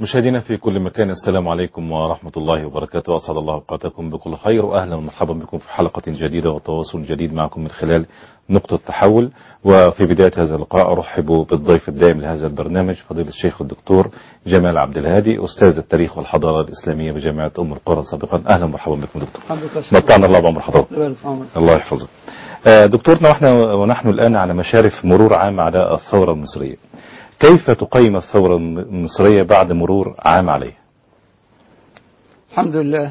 مشاهدينا في كل مكان السلام عليكم ورحمة الله وبركاته أسعد الله أوقاتكم بكل خير وأهلا ومرحبا بكم في حلقة جديدة وتواصل جديد معكم من خلال نقطة تحول وفي بداية هذا اللقاء أرحب بالضيف الدائم لهذا البرنامج فضيلة الشيخ الدكتور جمال عبد الهادي أستاذ التاريخ والحضارة الإسلامية بجامعة أم القرى سابقا أهلا ومرحبا بكم دكتور متعنا الله بعمر حضرتك الله يحفظك دكتورنا ونحن, ونحن الآن على مشارف مرور عام على الثورة المصرية كيف تقيم الثورة المصرية بعد مرور عام عليها الحمد لله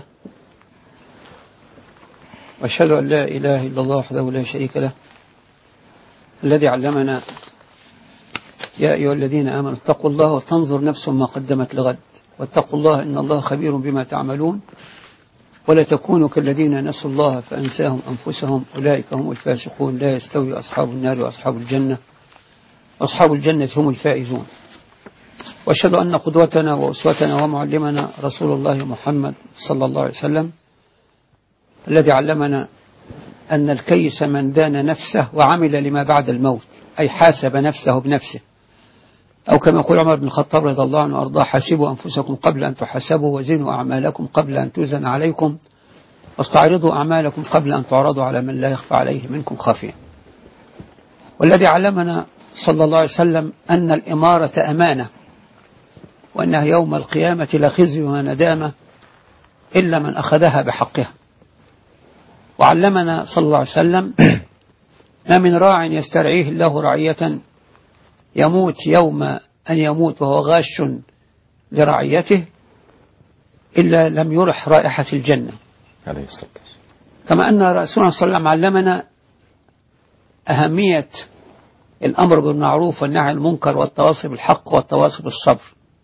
وأشهد أن لا إله إلا الله وحده لا شريك له الذي علمنا يا أيها الذين آمنوا اتقوا الله وتنظر نفس ما قدمت لغد واتقوا الله إن الله خبير بما تعملون ولا تكونوا كالذين نسوا الله فأنساهم أنفسهم أولئك هم الفاسقون لا يستوي أصحاب النار وأصحاب الجنة أصحاب الجنة هم الفائزون وأشهد أن قدوتنا وأسوتنا ومعلمنا رسول الله محمد صلى الله عليه وسلم الذي علمنا أن الكيس من دان نفسه وعمل لما بعد الموت أي حاسب نفسه بنفسه أو كما يقول عمر بن الخطاب رضي الله عنه وأرضاه حاسبوا أنفسكم قبل أن تحاسبوا وزنوا أعمالكم قبل أن توزن عليكم واستعرضوا أعمالكم قبل أن تعرضوا على من لا يخفى عليه منكم خافيا والذي علمنا صلى الله عليه وسلم أن الإمارة أمانة وأنها يوم القيامة لخزي وندامة إلا من أخذها بحقها وعلمنا صلى الله عليه وسلم ما من راع يسترعيه الله رعية يموت يوم أن يموت وهو غاش لرعيته إلا لم يرح رائحة الجنة عليه الصلاة والسلام كما أن رسولنا صلى الله عليه وسلم علمنا أهمية الأمر بالمعروف والنهي عن المنكر والتواصي بالحق والتواصي بالصبر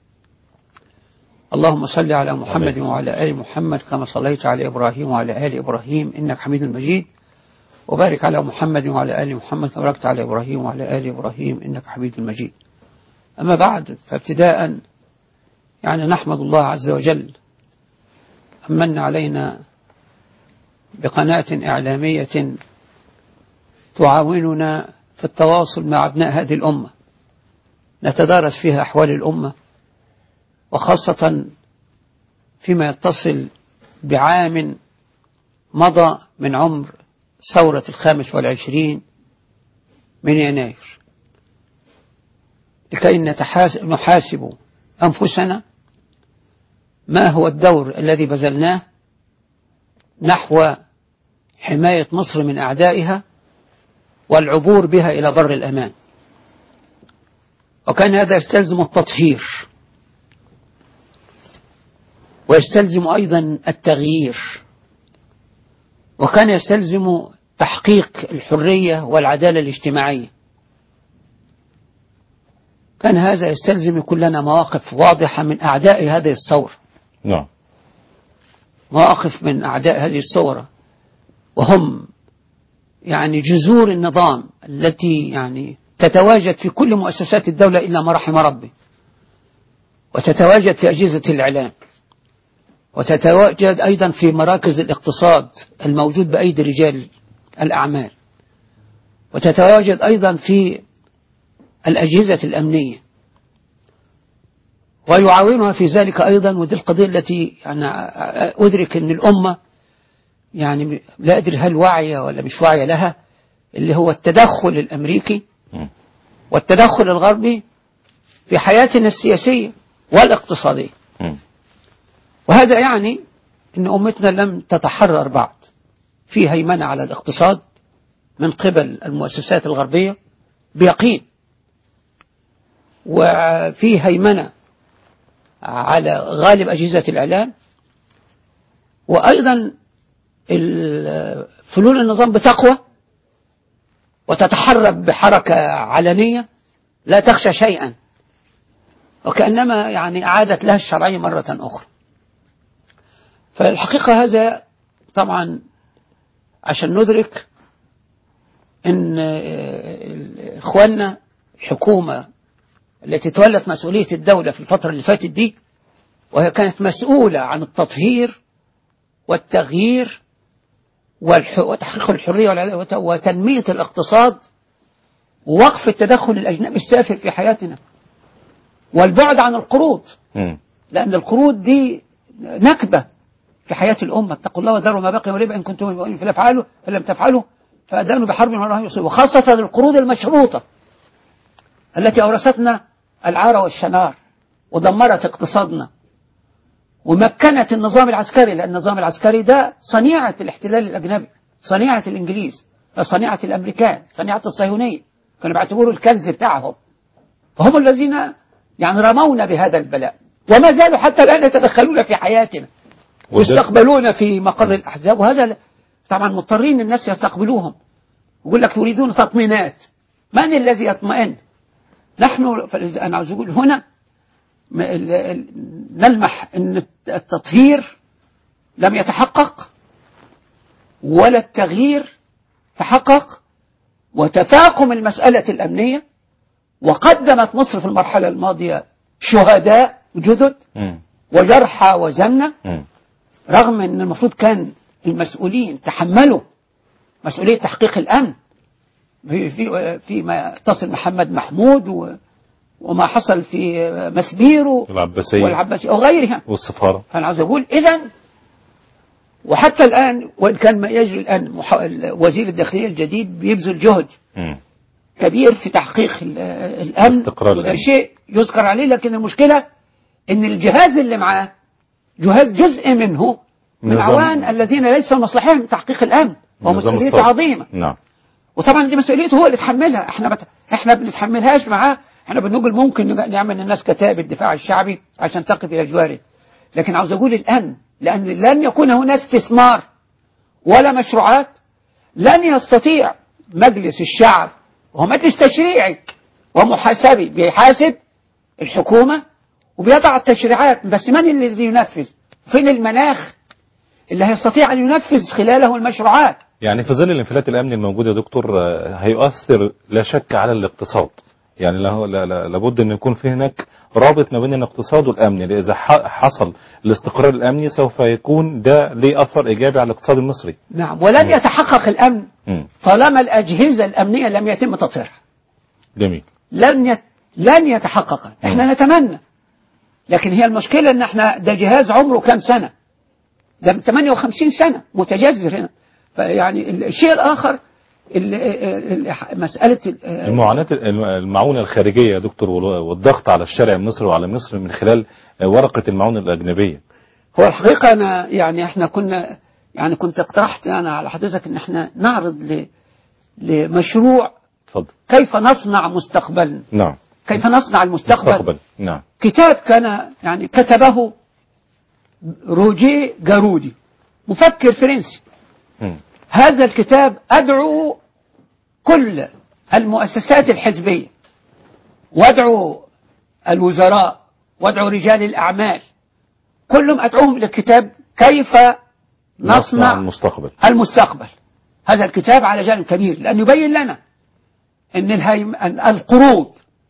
اللهم صل على محمد وعلى آل محمد كما صليت على إبراهيم وعلى آل إبراهيم إنك حميد مجيد وبارك على محمد وعلى آل محمد كما باركت على إبراهيم وعلى آل إبراهيم إنك حميد مجيد أما بعد فابتداء يعني نحمد الله عز وجل أمن علينا بقناة إعلامية تعاوننا في التواصل مع أبناء هذه الأمة نتدارس فيها أحوال الأمة وخاصة فيما يتصل بعام مضى من عمر ثورة الخامس والعشرين من يناير لكي نحاسب أنفسنا ما هو الدور الذي بذلناه نحو حماية مصر من أعدائها والعبور بها إلى بر الأمان وكان هذا يستلزم التطهير ويستلزم أيضا التغيير وكان يستلزم تحقيق الحرية والعدالة الاجتماعية كان هذا يستلزم كلنا مواقف واضحة من أعداء هذه الثورة نعم مواقف من أعداء هذه الثورة وهم يعني جذور النظام التي يعني تتواجد في كل مؤسسات الدولة إلا ما رحم ربي وتتواجد في أجهزة الإعلام وتتواجد أيضا في مراكز الاقتصاد الموجود بأيدي رجال الأعمال وتتواجد أيضا في الأجهزة الأمنية ويعاونها في ذلك أيضا ودي القضية التي يعني أدرك أن الأمة يعني لا أدري هل واعية ولا مش واعية لها اللي هو التدخل الأمريكي والتدخل الغربي في حياتنا السياسية والاقتصادية وهذا يعني أن أمتنا لم تتحرر بعد في هيمنة على الاقتصاد من قبل المؤسسات الغربية بيقين وفي هيمنة على غالب أجهزة الإعلام وأيضا فلول النظام بتقوى وتتحرك بحركة علنية لا تخشى شيئا وكأنما يعني أعادت لها الشرعية مرة أخرى فالحقيقة هذا طبعا عشان ندرك ان اخواننا الحكومة التي تولت مسؤولية الدولة في الفترة اللي فاتت دي وهي كانت مسؤولة عن التطهير والتغيير وتحقيق الحرية وتنمية الاقتصاد ووقف التدخل الأجنبي السافر في حياتنا والبعد عن القروض لأن القروض دي نكبة في حياة الأمة اتقوا الله وذروا ما بقي وربا إن كنتم مؤمنين فلا تفعلوا فلم تفعلوا فأدانوا بحرب من الله يصيب وخاصة القروض المشروطة التي أورثتنا العار والشنار ودمرت اقتصادنا ومكنت النظام العسكري لأن النظام العسكري ده صنيعة الاحتلال الأجنبي صنيعة الإنجليز صنيعة الأمريكان صنيعة الصهيونية كانوا بيعتبروا الكنز بتاعهم فهم الذين يعني رمونا بهذا البلاء وما زالوا حتى الآن يتدخلون في حياتنا ويستقبلون في مقر الأحزاب وهذا طبعا مضطرين الناس يستقبلوهم يقول لك يريدون تطمينات من الذي يطمئن نحن فلذا أنا عاوز أقول هنا م- ال- ال- نلمح أن التطهير لم يتحقق ولا التغيير تحقق وتفاقم المسألة الأمنية وقدمت مصر في المرحلة الماضية شهداء جدد مم. وجرحى وزمنة مم. رغم أن المفروض كان المسؤولين تحملوا مسؤولية تحقيق الأمن في في فيما تصل محمد محمود و وما حصل في مسبيرو العباسية والعباسية وغيرها والسفارة فأنا عاوز أقول إذا وحتى الآن وإن كان ما يجري الآن مح- وزير الداخلية الجديد بيبذل جهد مم. كبير في تحقيق ال- الأمن استقرار وده الأمن. شيء يذكر عليه لكن المشكلة إن الجهاز اللي معاه جهاز جزء منه من نظام- عوان الذين ليس مصلحهم تحقيق الأمن نظام ومسؤوليته الصرف. عظيمة نعم وطبعا دي مسؤوليته هو اللي يتحملها احنا بت... احنا بنتحملهاش معاه احنا بنقول ممكن نج- نعمل للناس كتائب الدفاع الشعبي عشان تقف الى جواره لكن عاوز اقول الان لان لن يكون هناك استثمار ولا مشروعات لن يستطيع مجلس الشعب وهو مجلس تشريعي ومحاسبي بيحاسب الحكومة وبيضع التشريعات بس من الذي ينفذ فين المناخ اللي هيستطيع أن ينفذ خلاله المشروعات يعني في ظل الانفلات الامني الموجود يا دكتور آه، هيؤثر لا شك على الاقتصاد يعني لا لا لا لابد ان يكون في هناك رابط ما بين الاقتصاد والامن لأن اذا ح- حصل الاستقرار الامني سوف يكون ده ليه اثر ايجابي على الاقتصاد المصري نعم ولن يتحقق الأمن مم. طالما الأجهزة الأمنية لم يتم تطهيرها جميل لن يت... لن يتحقق احنا نتمنى لكن هي المشكلة ان احنا ده جهاز عمره كام سنة ده من 58 سنة متجذر هنا فيعني الشيء الآخر ال- ال- ال- مسألة ال- المعاناة المعونة الخارجية يا دكتور وال- والضغط على الشارع المصري وعلى مصر من خلال آه، ورقة المعونة الأجنبية هو الحقيقة أنا يعني احنا كنا يعني كنت اقترحت أنا على حضرتك إن احنا نعرض ل... لمشروع اتفضل كيف نصنع مستقبلنا نعم كيف نصنع المستقبل مستقبل نعم كتاب كان يعني كتبه روجيه جارودي مفكر فرنسي مم. هذا الكتاب أدعو كل المؤسسات الحزبية وادعو الوزراء وادعو رجال الأعمال كلهم أدعوهم للكتاب كيف نصنع المستقبل المستقبل هذا الكتاب على جانب كبير لأنه يبين لنا أن, الهيم... أن القروض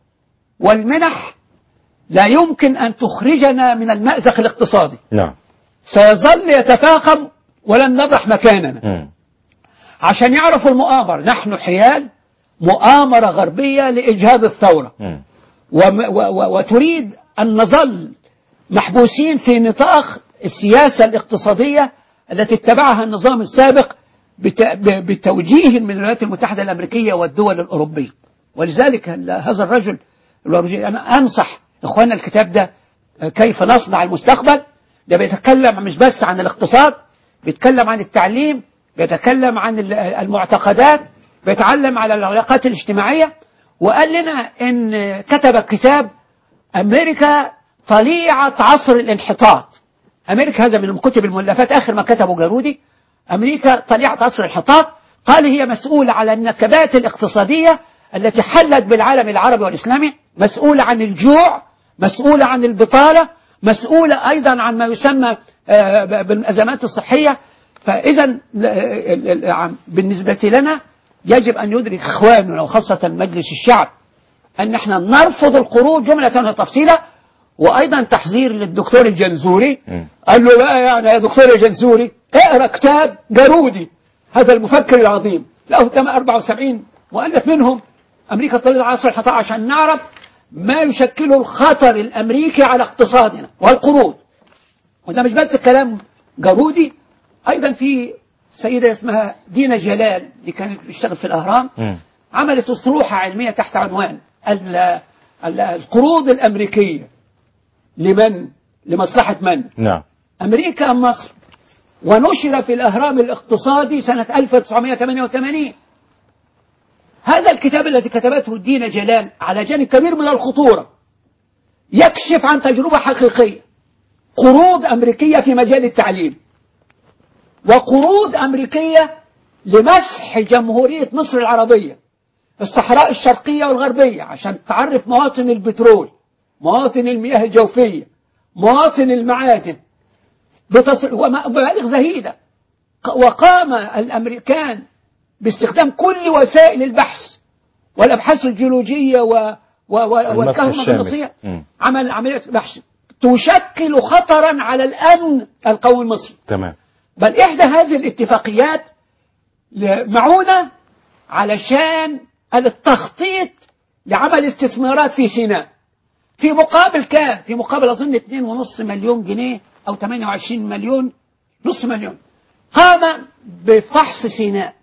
والمنح لا يمكن أن تخرجنا من المأزق الاقتصادي نعم سيظل يتفاقم ولن نضح مكاننا مم. عشان يعرفوا المؤامرة نحن حيال مؤامرة غربية لإجهاض الثورة مم. وم و و وتريد أن نظل محبوسين في نطاق السياسة الاقتصادية التي اتبعها النظام السابق بت- ب- بتوجيه من الولايات المتحدة الأمريكية والدول الأوروبية ولذلك ال- هذا الرجل الأوروبي- أنا أنصح إخواننا الكتاب ده آه، كيف نصنع المستقبل ده بيتكلم مش بس عن الاقتصاد بيتكلم عن التعليم بيتكلم عن ال- المعتقدات بيتعلم على العلاقات الاجتماعية وقال لنا إن كتب كتاب أمريكا طليعة عصر الانحطاط أمريكا هذا من كتب المؤلفات آخر ما كتبه جارودي أمريكا طليعة عصر الانحطاط قال هي مسؤولة على النكبات الاقتصادية التي حلت بالعالم العربي والإسلامي مسؤولة عن الجوع مسؤولة عن البطالة مسؤولة أيضا عن ما يسمى آه، ب- بالأزمات الصحية فإذا ل- ال- ال- عم- بالنسبة لنا يجب أن يدرك إخواننا وخاصة مجلس الشعب أن احنا نرفض القروض جملة وتفصيلا وأيضا تحذير للدكتور الجنزوري مم. قال له بقى يعني يا دكتور الجنزوري اقرا كتاب جارودي هذا المفكر العظيم له كما 74 مؤلف منهم أمريكا طلعت عصر الحطاء عشان نعرف ما يشكله الخطر الأمريكي على اقتصادنا والقروض وده مش بس كلام جارودي أيضا في سيدة اسمها دينا جلال دي كانت بتشتغل في الأهرام مم. عملت أسطروحة علمية تحت عنوان ال- ال- القروض الأمريكية لمن؟ لمصلحة من؟ نعم أمريكا أم مصر ونشر في الأهرام الاقتصادي سنة 1988 هذا الكتاب الذي كتبته الدين جلال على جانب كبير من الخطورة يكشف عن تجربة حقيقية قروض أمريكية في مجال التعليم وقروض أمريكية لمسح جمهورية مصر العربية الصحراء الشرقية والغربية عشان تعرف مواطن البترول مواطن المياه الجوفية مواطن المعادن بتص- وما- ومبالغ زهيدة ق- وقام الأمريكان باستخدام كل وسائل البحث والأبحاث الجيولوجية و و و الشامل. والكهرومغناطيسية مم. عمل عملية بحث تشكل خطرا على الأمن القومي المصري تمام بل إحدى هذه الاتفاقيات ل- معونة علشان التخطيط لعمل استثمارات في سيناء في مقابل كام؟ في مقابل أظن 2.5 مليون جنيه أو 28 مليون نص مليون قام بفحص سيناء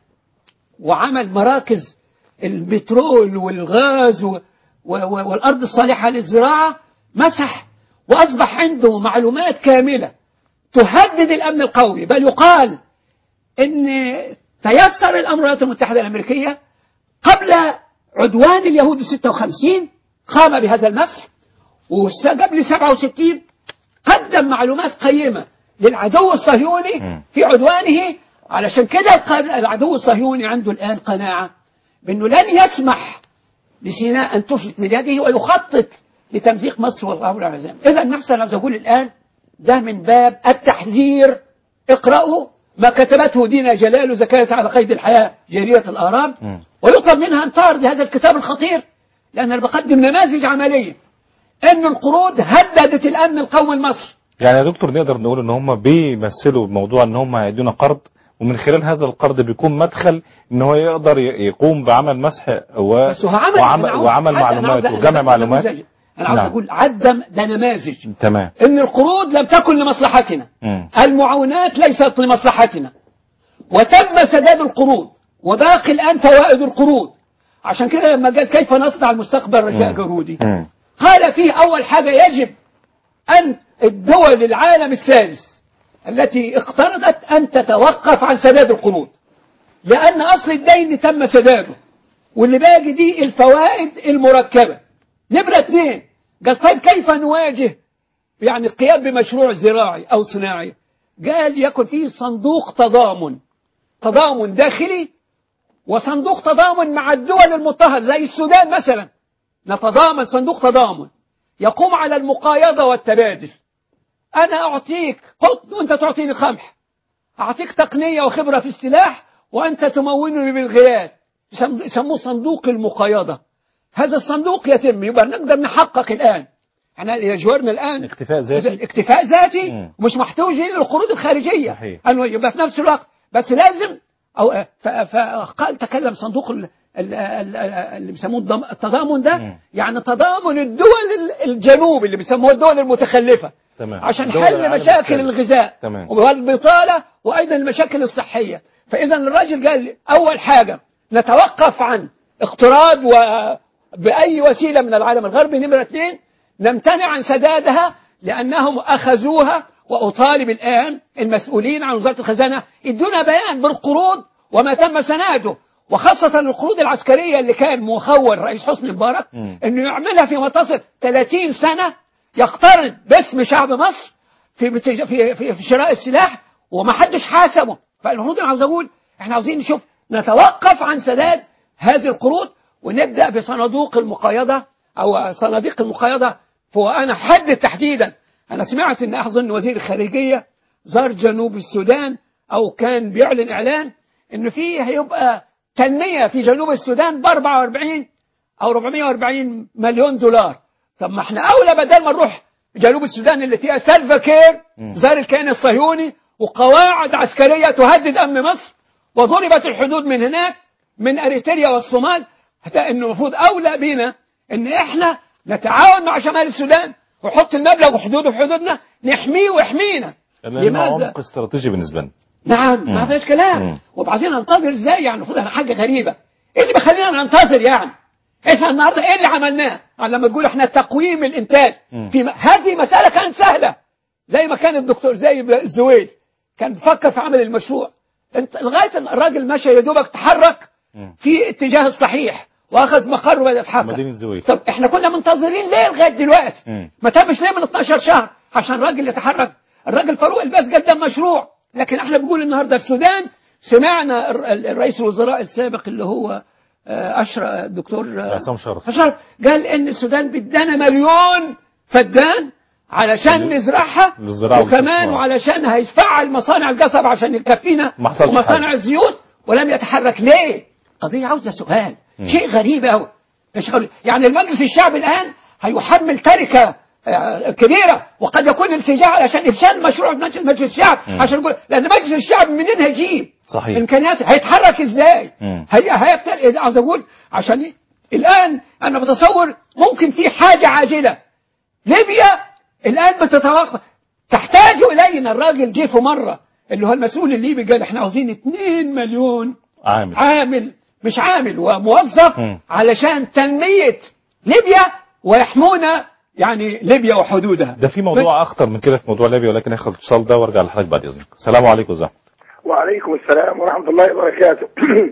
وعمل مراكز البترول والغاز و و و والأرض الصالحة للزراعة مسح وأصبح عنده معلومات كاملة تهدد الأمن القومي بل يقال ان تيسر الامر الولايات المتحده الامريكيه قبل عدوان اليهود 56 قام بهذا المسح وقبل 67 قدم معلومات قيمه للعدو الصهيوني مم. في عدوانه علشان كده الق- العدو الصهيوني عنده الان قناعه بانه لن يسمح لسيناء ان تفلت من يده ويخطط لتمزيق مصر والغرب والعزام اذا نحن عاوز اقول الان ده من باب التحذير اقرأوا ما كتبته دينا جلال إذا كانت على قيد الحياة جريدة الآرام مم. ويطلب منها أن تعرض هذا الكتاب الخطير لأن أنا بقدم نماذج عملية أن القروض هددت الأمن القومي المصري يعني يا دكتور نقدر نقول ان هم بيمثلوا موضوع ان هم هيدونا قرض ومن خلال هذا القرض بيكون مدخل ان هو يقدر ي- يقوم بعمل مسح و... بس هو عمل وعمل, أنا عاوز- وعمل أنا عاوز- معلومات أنا وجمع بدي معلومات نموذج. أنا عاوز نعم. أقول عدم ده نماذج تمام أن القروض لم تكن لمصلحتنا مم. المعونات ليست لمصلحتنا وتم سداد القروض وباقي الآن فوائد القروض عشان كده لما قال كيف نصنع المستقبل رجاء مم. جرودي مم. قال فيه أول حاجة يجب أن الدول العالم الثالث التي اقترضت أن تتوقف عن سداد القروض لأن أصل الدين تم سداده واللي باقي دي الفوائد المركبة نمرة اثنين قال طيب كيف نواجه يعني القيام بمشروع زراعي أو صناعي قال يكن فيه صندوق تضامن تضامن داخلي وصندوق تضامن مع الدول المضطهدة زي السودان مثلا نتضامن صندوق تضامن يقوم على المقايضة والتبادل أنا أعطيك قطن وأنت تعطيني قمح أعطيك تقنية وخبرة في السلاح وأنت تمونني بالغيال يسم- يسموه صندوق المقايضة هذا الصندوق يتم يبقى نقدر نحقق الآن احنا يجورنا الآن اكتفاء ذاتي اكتفاء ذاتي مم. ومش محتوجين للقروض الخارجية صحيح. أنه يبقى في نفس الوقت بس لازم أو ف- فقال تكلم صندوق ال- ال- ال- اللي بيسموه الضم- التضامن ده مم. يعني تضامن الدول ال- الجنوب اللي بيسموها الدول المتخلفة تمام عشان دول حل العالم مشاكل الثالث. الغذاء تمام. والبطالة وأيضا المشاكل الصحية فإذا الراجل قال لي أول حاجة نتوقف عن اقتراض وبأي وسيلة من العالم الغربي نمرة اثنين نمتنع عن سدادها لأنهم أخذوها وأطالب الآن المسؤولين عن وزارة الخزانة ادونا بيان بالقروض وما تم سناده وخاصة القروض العسكرية اللي كان مخول رئيس حسني مبارك مم. انه يعملها في متصل 30 سنة يقترض باسم شعب مصر في بتج... في في, في شراء السلاح وما حدش حاسبه فالمفروض انا عاوز اقول احنا عاوزين نشوف نتوقف عن سداد هذه القروض ونبدا بصناديق المقايضه او صناديق المقايضه وانا حدد تحديدا انا سمعت ان اظن وزير الخارجيه زار جنوب السودان او كان بيعلن اعلان ان في هيبقى تنميه في جنوب السودان ب 44 او 440 مليون دولار طب ما احنا اولى بدل ما نروح جنوب السودان اللي فيها سالفا كير مم. زار الكيان الصهيوني وقواعد عسكريه تهدد امن مصر وضربت الحدود من هناك من اريتريا والصومال حتى انه المفروض اولى بينا ان احنا نتعاون مع شمال السودان وحط المبلغ وحدوده في حدودنا نحميه ويحمينا لأنه عمق استراتيجي بالنسبة لنا نعم ما مم. فيش كلام مم. وبعدين ننتظر ازاي يعني المفروض احنا حاجه غريبه ايه اللي بيخلينا ننتظر يعني احنا النهارده ايه اللي عملناه يعني لما تقول احنا تقويم الانتاج مم. في م... هذه مساله كانت سهله زي ما كان الدكتور زي الزويل كان فكر في عمل المشروع انت لغايه إن الراجل مشى يا دوبك تحرك مم. في اتجاه الصحيح واخذ مقره وبدا يتحرك مدينة زويل طب احنا كنا منتظرين ليه لغايه دلوقتي مم. ما تمش ليه من 12 شهر عشان الراجل يتحرك الراجل فاروق الباز قدم مشروع لكن احنا بنقول النهارده في السودان سمعنا الر- ال- الرئيس الوزراء السابق اللي هو آه، اشرف الدكتور آه، عصام شرف فشرف قال ان السودان بدنا مليون فدان علشان لل- نزرعها للزراعة وكمان والاستثمار. وعلشان هيفعل مصانع القصب عشان يكفينا ما حصلش ومصانع حاجة. الزيوت ولم يتحرك ليه؟ قضية عاوزة سؤال مم. شيء غريب قوي مش غريب. يعني المجلس الشعب الآن هيحمل تركة آه، كبيرة وقد يكون الاتجاه علشان إفشال مشروع مجلس الشعب مم. عشان يقول لأن مجلس الشعب منين هيجيب؟ صحيح إمكانياته هيتحرك إزاي؟ مم. هي هيبتل عاوز أقول عشان ي- الآن أنا بتصور ممكن في حاجة عاجلة ليبيا الآن بتتوقف تحتاج إلينا الراجل جه في مرة اللي هو المسؤول الليبي قال احنا عاوزين 2 مليون عامل عامل مش عامل وموظف مم. علشان تنمية ليبيا ويحمونا يعني ليبيا وحدودها ده في موضوع أخطر من كده في موضوع ليبيا ولكن هاخد الاتصال ده وارجع لحضرتك بعد إذنك السلام عليكم زهر وعليكم السلام ورحمة الله وبركاته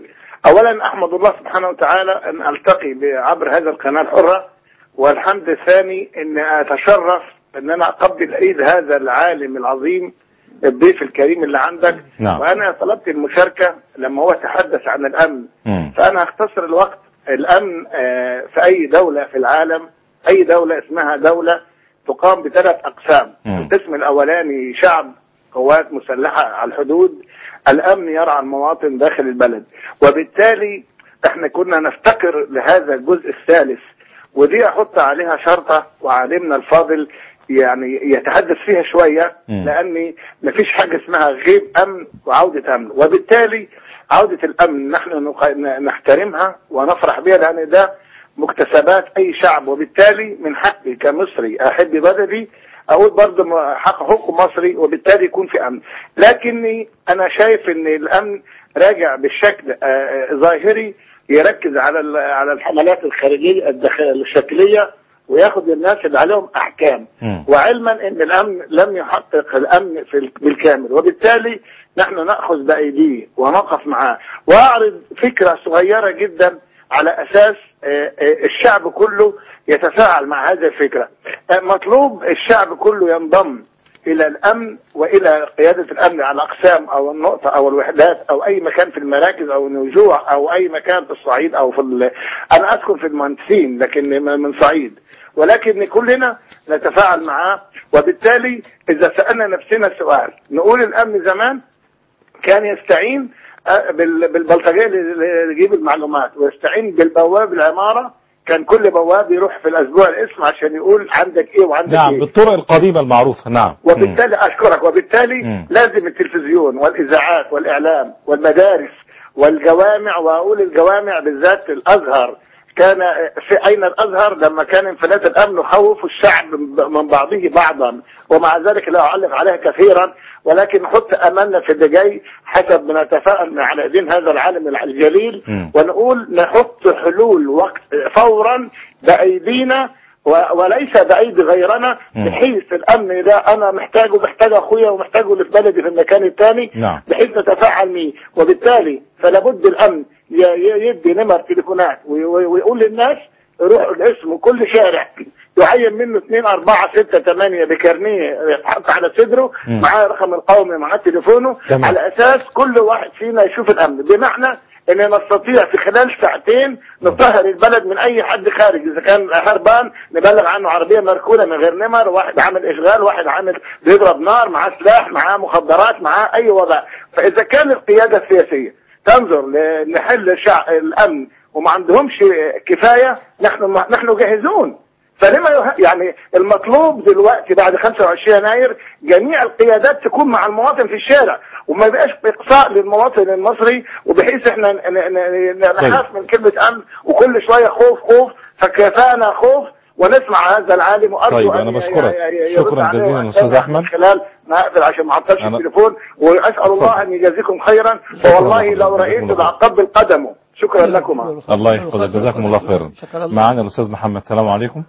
أولا أحمد الله سبحانه وتعالى أن ألتقي عبر هذا القناة الحرة والحمد الثاني أن أتشرف أن أنا أقبل إيد هذا العالم العظيم الضيف الكريم اللي عندك نعم. وأنا طلبت المشاركة لما هو تحدث عن الأمن مم. فأنا أختصر الوقت الأمن آه، في أي دولة في العالم أي دولة اسمها دولة تقام بثلاث أقسام مم. القسم الأولاني شعب قوات مسلحة على الحدود الأمن يرعى المواطن داخل البلد وبالتالي احنا كنا نفتقر لهذا الجزء الثالث ودي أحط عليها شرطة وعالمنا الفاضل يعني يتحدث فيها شوية مم. لأن مفيش حاجة اسمها غيب أمن وعودة أمن وبالتالي عودة الأمن نحن نق- نحترمها ونفرح بها لأن ده مكتسبات أي شعب وبالتالي من حقي كمصري أحب بلدي أقول برضه م- حق حقوق مصري وبالتالي يكون في أمن لكني أنا شايف أن الأمن راجع بالشكل آه، آه، ظاهري يركز على ال- على الحملات الخارجية الداخل- الشكلية وياخد الناس اللي عليهم أحكام مم. وعلما ان الامن لم يحقق الامن في ال- بالكامل وبالتالي نحن ناخذ بايديه ونقف معاه واعرض فكره صغيره جدا على اساس آه، آه، الشعب كله يتفاعل مع هذه الفكره آه، مطلوب الشعب كله ينضم الى الامن والى قياده الامن على الاقسام او النقطه او الوحدات او اي مكان في المراكز او النجوع او اي مكان في الصعيد او في ال... انا اسكن في المهندسين لكن من من صعيد ولكن كلنا نتفاعل معاه وبالتالي اذا سالنا نفسنا سؤال نقول الامن زمان كان يستعين آه، بال- بالبلطجيه اللي اللي يجيب المعلومات ويستعين بالبواب العماره كان كل بواب يروح في الاسبوع الاسم عشان يقول عندك ايه وعندك نعم ايه بالطرق القديمة المعروفة نعم مم. وبالتالي اشكرك وبالتالي مم. لازم التلفزيون والاذاعات والاعلام والمدارس والجوامع واقول الجوامع بالذات الازهر كان في اين الازهر لما كان انفلات الامن يخوف الشعب من بعضه بعضا ومع ذلك لا اعلق عليها كثيرا ولكن نحط املنا في اللي جاي حسب ما نتفائل على ايدين هذا العالم الجليل مم. ونقول نحط حلول وقت فورا بايدينا و- وليس بايدي غيرنا مم. بحيث الامن ده انا محتاجه محتاج اخويا ومحتاجه اللي في بلدي في المكان الثاني نعم. بحيث نتفاعل معه وبالتالي فلا بد الامن ي- ي- يدي نمر تليفونات وي- وي- ويقول للناس روحوا الاسم وكل شارع يعين منه اثنين أربعة ستة ثمانية بكارنيه يتحط على صدره مم. معاه رقم القومي معاه تليفونه تمام. على أساس كل واحد فينا يشوف الأمن بمعنى ان نستطيع في خلال ساعتين نطهر البلد من اي حد خارج اذا كان هربان نبلغ عنه عربيه مركونه من غير نمر واحد عامل اشغال واحد عامل بيضرب نار معاه سلاح معاه مخدرات معاه اي وضع فاذا كان القياده السياسيه تنظر ل- لحل شع... الامن وما عندهمش كفايه نحن نحن جاهزون فلما يه... يعني المطلوب دلوقتي بعد 25 يناير جميع القيادات تكون مع المواطن في الشارع وما يبقاش اقصاء للمواطن المصري وبحيث احنا ن- ن- ن- نخاف من كلمه امن وكل شويه خوف خوف فكفانا خوف ونسمع هذا العالم وارجو طيب، أن أنا ي- بشكرك. ي- ي- شكرا يرد عليه جزيلا ويحتوي أستاذ أحمد. من خلال ما اقفل عشان ما اعطلش أنا- التليفون واسال الله ان يجازيكم خيرا شكرا فوالله لكم. لو جزاكم رايت الله خير. لاقبل قدمه شكرا لكم الله يحفظك جزاكم الله خيرا شكرا الله. معنا الأستاذ محمد السلام عليكم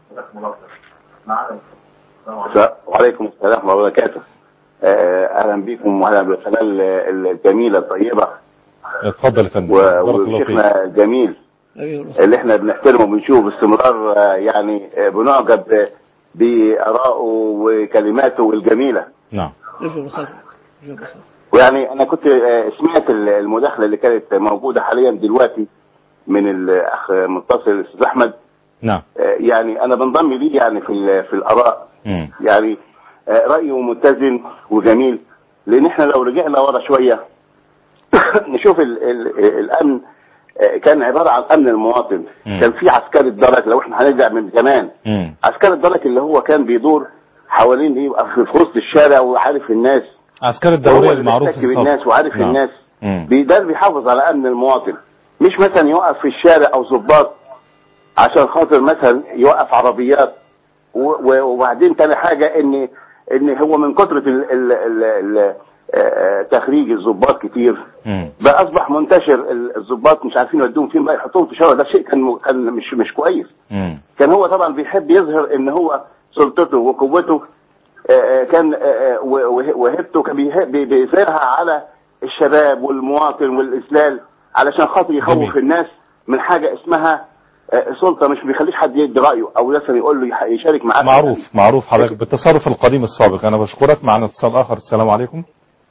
وعليكم السلام ورحمة الله وبركاته آه، أهلا بكم وأهلا بالقناة ال- الجميلة الطيبة اتفضل يا فندم و- بارك الله فيك وشيخنا الجميل أيوه اللي احنا بنحترمه وبنشوفه باستمرار آه، يعني آه، بنعجب بآرائه وكلماته الجميلة نعم رجل الخير رجل الخير ويعني أنا كنت آه، سمعت ال- المداخلة اللي كانت موجودة حاليا دلوقتي من الأخ متصل الأستاذ أحمد نعم آه، يعني أنا بنضم ليه يعني في ال- في الآراء مم. يعني آه، رأيه متزن وجميل لأن احنا لو رجعنا ورا شوية نشوف ال ال الأمن آه، كان عبارة عن أمن المواطن مم. كان في عسكري الدرك لو احنا هنرجع من زمان مم. عسكري الدرك اللي هو كان بيدور حوالين يبقى في في وسط الشارع وعارف الناس عسكري هو الدورية اللي المعروف بيحتك بالناس وعارف نعم. الناس مم. بي- ده اللي بيحافظ على امن المواطن مش مثلا يوقف في الشارع او ضباط عشان خاطر مثلا يوقف عربيات و- و- وبعدين تاني حاجه ان ان هو من كثره ال- ال- ال- ال- آه، تخريج الضباط كتير مم. بقى اصبح منتشر ال- الضباط مش عارفين يودوهم فين بقى يحطوهم في شارع ده شيء كان م- كان مش مش كويس مم. كان هو طبعا بيحب يظهر ان هو سلطته وقوته آه، آه، كان آه، آه، و- وه- وهبته كان بيه- بي- بيظهرها على الشباب والمواطن والاسلال علشان خاطر يخوف جميل. الناس من حاجه اسمها آه، سلطه مش بيخليش حد يدي رايه او مثلا يقول له يح- يشارك معاه معروف معروف حضرتك بالتصرف القديم السابق أنا بشكرك معنا اتصال آخر السلام عليكم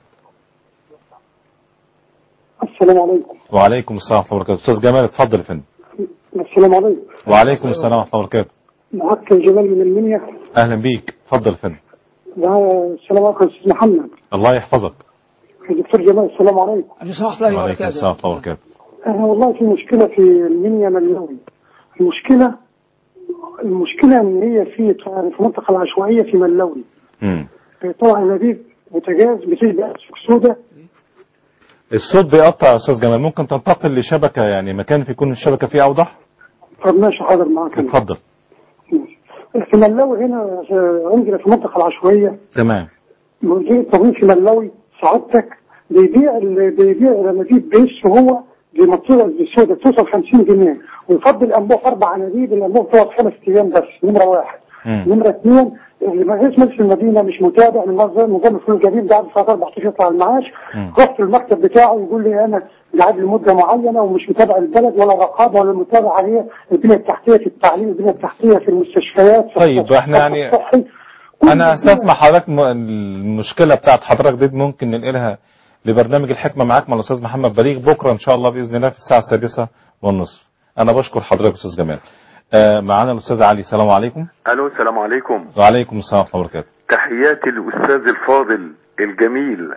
السلام عليكم وعليكم السلام ورحمة الله وبركاته أستاذ جمال اتفضل يا فندم السلام عليكم وعليكم السلام ورحمة الله وبركاته معك جمال من المنيا أهلا بيك اتفضل يا فندم السلام عليكم استاذ محمد الله يحفظك دكتور جمال السلام عليكم أبي صلاح الله وعليكم السلام ورحمة الله وبركاته انا والله في مشكله في المنيا مليون المشكله المشكله ان هي في في المنطقه العشوائيه في ملوي مم. طبعا نبيذ بوتاجاز بتبقى سودا الصوت بيقطع يا أستاذ جمال ممكن تنتقل لشبكة يعني مكان في يكون الشبكة فيه أوضح طب ماشي حاضر معاك أنا. اتفضل في ملوي هنا آه، عندنا في المنطقه العشوائيه تمام مدير التموين في ملوي سعادتك بيبيع ال- بيبيع انابيب بيس وهو بمنطقه السوداء توصل 50 جنيه ويفضل الانبوب اربع انابيب الانبوب تقعد خمس ايام بس نمره واحد مم. نمره اثنين اللي ما رئيس مجلس المدينه مش متابع من نظام نظام الفلوس الجديد قاعد فتره 14 يطلع المعاش مم. رحت المكتب بتاعه يقول لي انا قاعد لمده معينه ومش متابع البلد ولا رقابه ولا متابع عليه البنيه التحتيه في التعليم البنيه التحتيه في المستشفيات في طيب، الصف- إحنا يعني- الصحي. كل انا دي- استسمح حضرتك م- المشكله بتاعت حضرتك دي ممكن ننقلها لبرنامج الحكمه معاك مع الاستاذ محمد بليغ بكره ان شاء الله باذن الله في الساعه السادسة والنصف انا بشكر حضرتك استاذ جمال آه معانا الاستاذ علي السلام عليكم الو السلام عليكم وعليكم السلام ورحمه الله وبركاته تحياتي الاستاذ الفاضل الجميل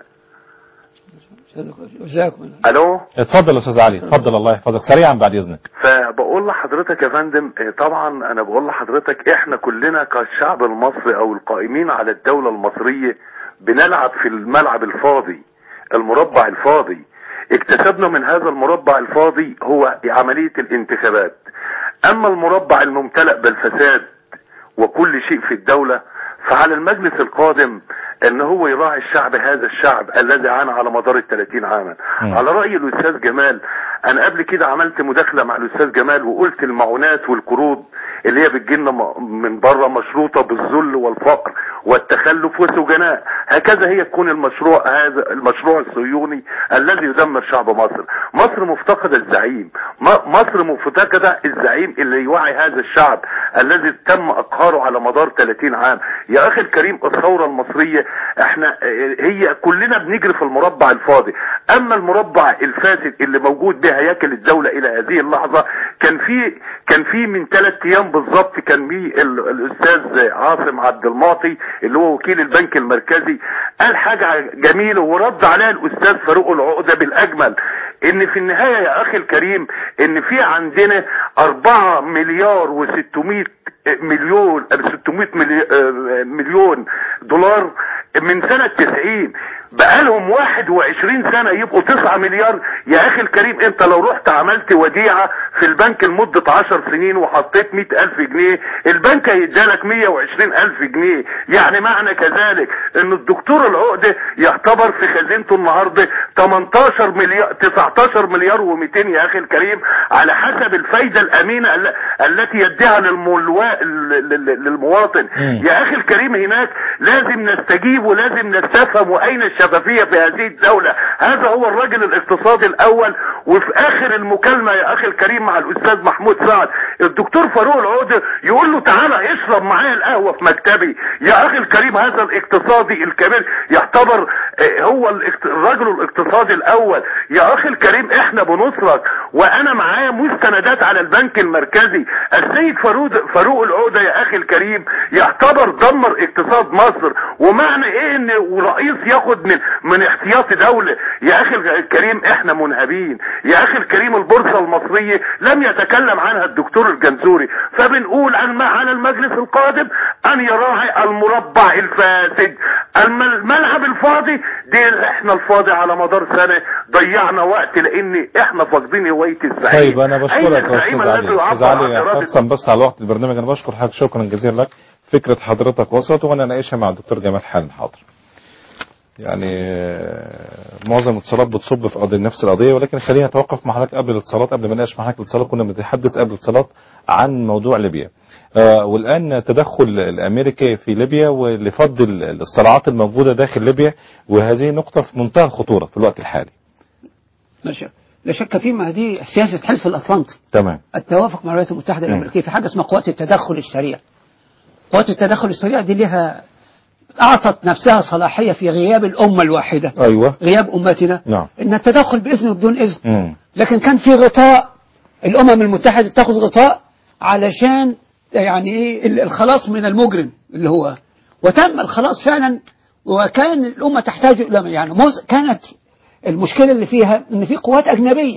جزاكم الله الو اتفضل يا استاذ علي اتفضل الله يحفظك سريعا بعد اذنك فبقول لحضرتك يا فندم آه، طبعا انا بقول لحضرتك احنا كلنا كالشعب المصري او القائمين على الدولة المصرية بنلعب في الملعب الفاضي المربع الفاضي اكتسبنا من هذا المربع الفاضي هو عملية الانتخابات اما المربع الممتلئ بالفساد وكل شيء في الدولة فعلى المجلس القادم ان هو يراعي الشعب هذا الشعب الذي عانى على مدار ال 30 عاما مم. على رأي الاستاذ جمال انا قبل كده عملت مداخلة مع الاستاذ جمال وقلت المعونات والقروض اللي هي بتجيلنا م- من بره مشروطة بالذل والفقر والتخلف وسجناء هكذا هي تكون المشروع هذا المشروع الصهيوني الذي يدمر شعب مصر مصر مفتقدة الزعيم م- مصر مفتقدة الزعيم اللي يوعي هذا الشعب الذي تم اقهاره على مدار 30 عام يا اخي الكريم الثورة المصرية احنا هي كلنا بنجري في المربع الفاضي اما المربع الفاسد اللي موجود به هياكل الدولة الى هذه اللحظة كان في كان في من ثلاث ايام بالظبط كان في ال- الاستاذ عاصم عبد المعطي اللي هو وكيل البنك المركزي قال حاجة جميلة ورد عليها الاستاذ فاروق العقدة بالاجمل ان في النهاية يا اخي الكريم ان في عندنا اربعة مليار وستمائة مليون 600 ملي- آه، مليون دولار من سنة 90 بقالهم 21 سنة يبقوا 9 مليار يا اخي الكريم انت لو رحت عملت وديعة في البنك لمدة 10 سنين وحطيت 100 الف جنيه البنك هيدالك 120 الف جنيه يعني معنى كذلك ان الدكتور العقدة يعتبر في خزينته النهاردة 18 مليار 19 مليار و200 يا اخي الكريم على حسب الفايدة الامينة ال- التي يديها للملوا... لل- للمواطن مم. يا اخي الكريم هناك لازم نستجيب ولازم نستفهم واين الشفافية في هذه الدولة هذا هو الرجل الاقتصادي الاول وفي اخر المكالمة يا اخي الكريم مع الاستاذ محمود سعد الدكتور فاروق العودة يقول له تعالى اشرب معايا القهوة في مكتبي يا اخي الكريم هذا الاقتصادي الكبير يعتبر آه، هو الاقت- الرجل الاقتصادي الاول يا اخي الكريم احنا بنصرك وانا معايا مستندات على البنك المركزي السيد فاروق فاروق العودة يا اخي الكريم يعتبر دمر اقتصاد مصر ومعنى ايه ان رئيس ياخد من من احتياطي دولة يا اخي الكريم احنا منهبين يا اخي الكريم البورصة المصرية لم يتكلم عنها الدكتور الجنزوري فبنقول عن على المجلس القادم ان يراعي المربع الفاسد الم- الملعب الفاضي دي احنا الفاضي على مدار سنة ضيعنا وقت لان احنا فاقدين هواية الزعيم طيب انا بشكرك أين يا الزعيم استاذ الذي علي يعبر استاذ عن علي إرادة خاصة بس على وقت البرنامج انا بشكر حضرتك شكرا جزيلا لك فكرة حضرتك وصلت وانا اناقشها مع الدكتور جمال حالا حاضر يعني آه، معظم الاتصالات بتصب في قضية نفس القضية ولكن خلينا نتوقف مع حضرتك قبل الاتصالات قبل ما نناقش مع حضرتك الاتصالات كنا بنتحدث قبل الاتصالات عن موضوع ليبيا آه، والآن تدخل الأمريكي في ليبيا ولفض ال- الصراعات الموجودة داخل ليبيا وهذه نقطة في منتهى الخطورة في الوقت الحالي لا شك لا شك فيما هذه سياسة حلف الأطلنطي تمام التوافق مع الولايات المتحدة مم. الأمريكية في حاجة اسمها قوات التدخل السريع قوات التدخل السريع دي لها أعطت نفسها صلاحية في غياب الأمة الواحدة أيوة غياب أمتنا نعم إن التدخل بإذن وبدون إذن مم. لكن كان في غطاء الأمم المتحدة تاخذ غطاء علشان يعني إيه ال- الخلاص من المجرم اللي هو وتم الخلاص فعلا وكان الأمة تحتاج إلى يعني موز- كانت المشكلة اللي فيها إن في قوات أجنبية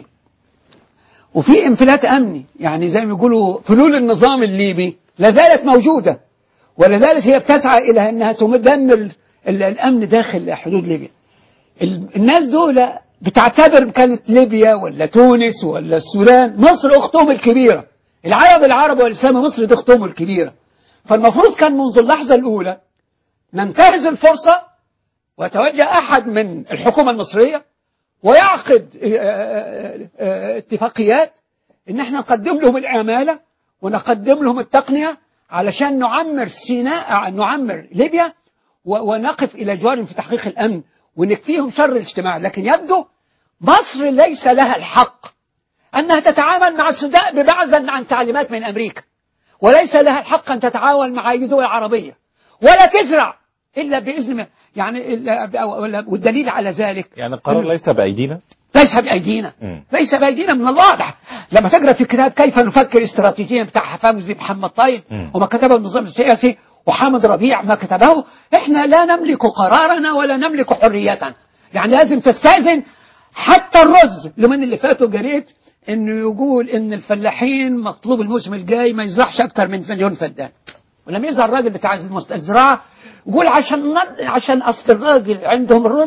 وفي انفلات أمني يعني زي ما يقولوا فلول النظام الليبي لا زالت موجودة ولا زالت هي بتسعى إلى أنها تدمر ال- الأمن داخل حدود ليبيا ال- الناس دول بتعتبر كانت ليبيا ولا تونس ولا السودان مصر أختهم الكبيرة العرب العرب والإسلام مصر دي أختهم الكبيرة فالمفروض كان منذ اللحظة الأولى ننتهز الفرصة ويتوجه أحد من الحكومة المصرية ويعقد آه، آه، آه، اتفاقيات ان احنا نقدم لهم العمالة ونقدم لهم التقنية علشان نعمر سيناء نعمر ليبيا و- ونقف إلى جوارهم في تحقيق الأمن ونكفيهم شر الاجتماع لكن يبدو مصر ليس لها الحق أنها تتعامل مع السودان ببعزا عن تعليمات من أمريكا وليس لها الحق أن تتعاون مع أي دول عربية ولا تزرع إلا بإذن من- يعني إلا- ولا- والدليل على ذلك يعني القرار ليس بأيدينا ليس بأيدينا مم. ليس بأيدينا من الواضح لما تقرأ في كتاب كيف نفكر استراتيجيا بتاع فوزي محمد طيب مم. وما كتبه النظام السياسي وحامد ربيع ما كتبه احنا لا نملك قرارنا ولا نملك حريتنا يعني لازم تستأذن حتى الرز لمن اللي فاتوا قريت انه يقول ان الفلاحين مطلوب الموسم الجاي ما يزرعش اكتر من مليون فدان ولما يظهر الراجل بتاع المست- الزراعه يقول عشان نض- عشان اصل الراجل عندهم الرز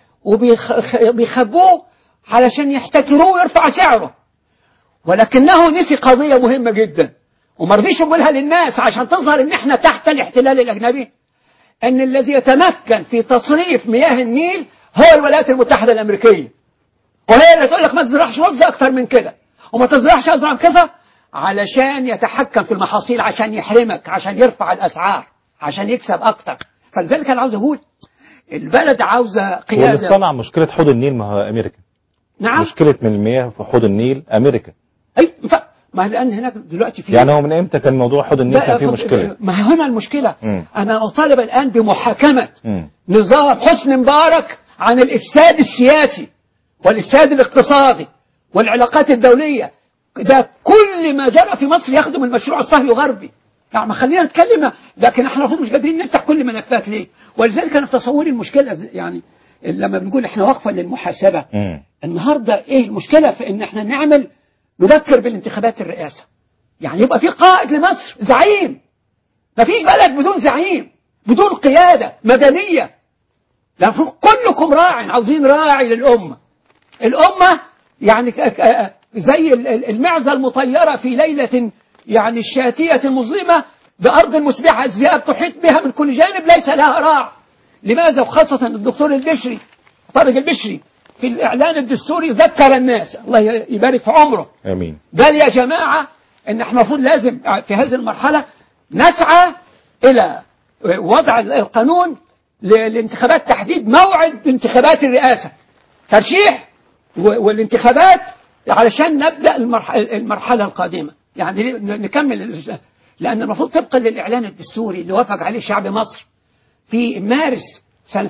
وبيخبوه علشان يحتكروه ويرفع سعره ولكنه نسي قضية مهمة جدا وما رضيش يقولها للناس عشان تظهر ان احنا تحت الاحتلال الاجنبي ان الذي يتمكن في تصريف مياه النيل هو الولايات المتحدة الامريكية وهي اللي تقول لك ما تزرعش رز اكتر من كده وما تزرعش ازرع من كذا علشان يتحكم في المحاصيل عشان يحرمك عشان يرفع الاسعار عشان يكسب اكتر فلذلك انا عاوز اقول البلد عاوزه هو اللي قياده صنع مشكلة حوض النيل ما هو أمريكا نعم مشكلة من المياه في حوض النيل أمريكا اي ف... ما لان هناك دلوقتي في يعني هو من إمتى كان موضوع حوض النيل كان بقى فيه فض- مشكلة ما هنا المشكله مم. انا اطالب الان بمحاكمه مم. نظام حسني مبارك عن الافساد السياسي والافساد الاقتصادي والعلاقات الدوليه ده كل ما جرى في مصر يخدم المشروع الصهيوني الغربي يعني ما خلينا نتكلم لكن احنا المفروض مش قادرين نفتح كل ملفات ليه ولذلك انا في تصوري المشكله ز- يعني لما بنقول احنا وقفه للمحاسبه مم. النهارده ايه المشكله في ان احنا نعمل نبكر بالانتخابات الرئاسه يعني يبقى في قائد لمصر زعيم ما فيش بلد بدون زعيم بدون قياده مدنيه ده المفروض كلكم راع عاوزين راعي للأمة الأمة يعني ك- ك- زي ال- ال- المعزة المطيرة في ليلة يعني الشاتية المظلمة بأرض مسبحة الذئاب تحيط بها من كل جانب ليس لها راع لماذا وخاصة الدكتور البشري طارق البشري في الإعلان الدستوري ذكر الناس الله يبارك في عمره امين قال يا جماعة ان احنا المفروض لازم في هذه المرحلة نسعى الى وضع القانون ل- لانتخابات تحديد موعد انتخابات الرئاسة ترشيح و- والانتخابات علشان نبدأ المرح- المرحلة القادمة يعني ليه- نكمل ال- لأن المفروض طبقا للإعلان الدستوري اللي وافق عليه شعب مصر في مارس سنة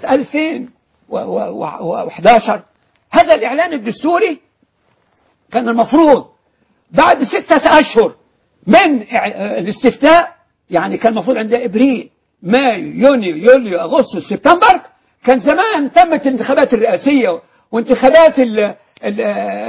2011 هذا الإعلان الدستوري كان المفروض بعد ستة أشهر من إع- الاستفتاء يعني كان المفروض عند إبريل مايو يونيو يوليو أغسطس سبتمبر كان زمان تمت الانتخابات الرئاسية وانتخابات ال ال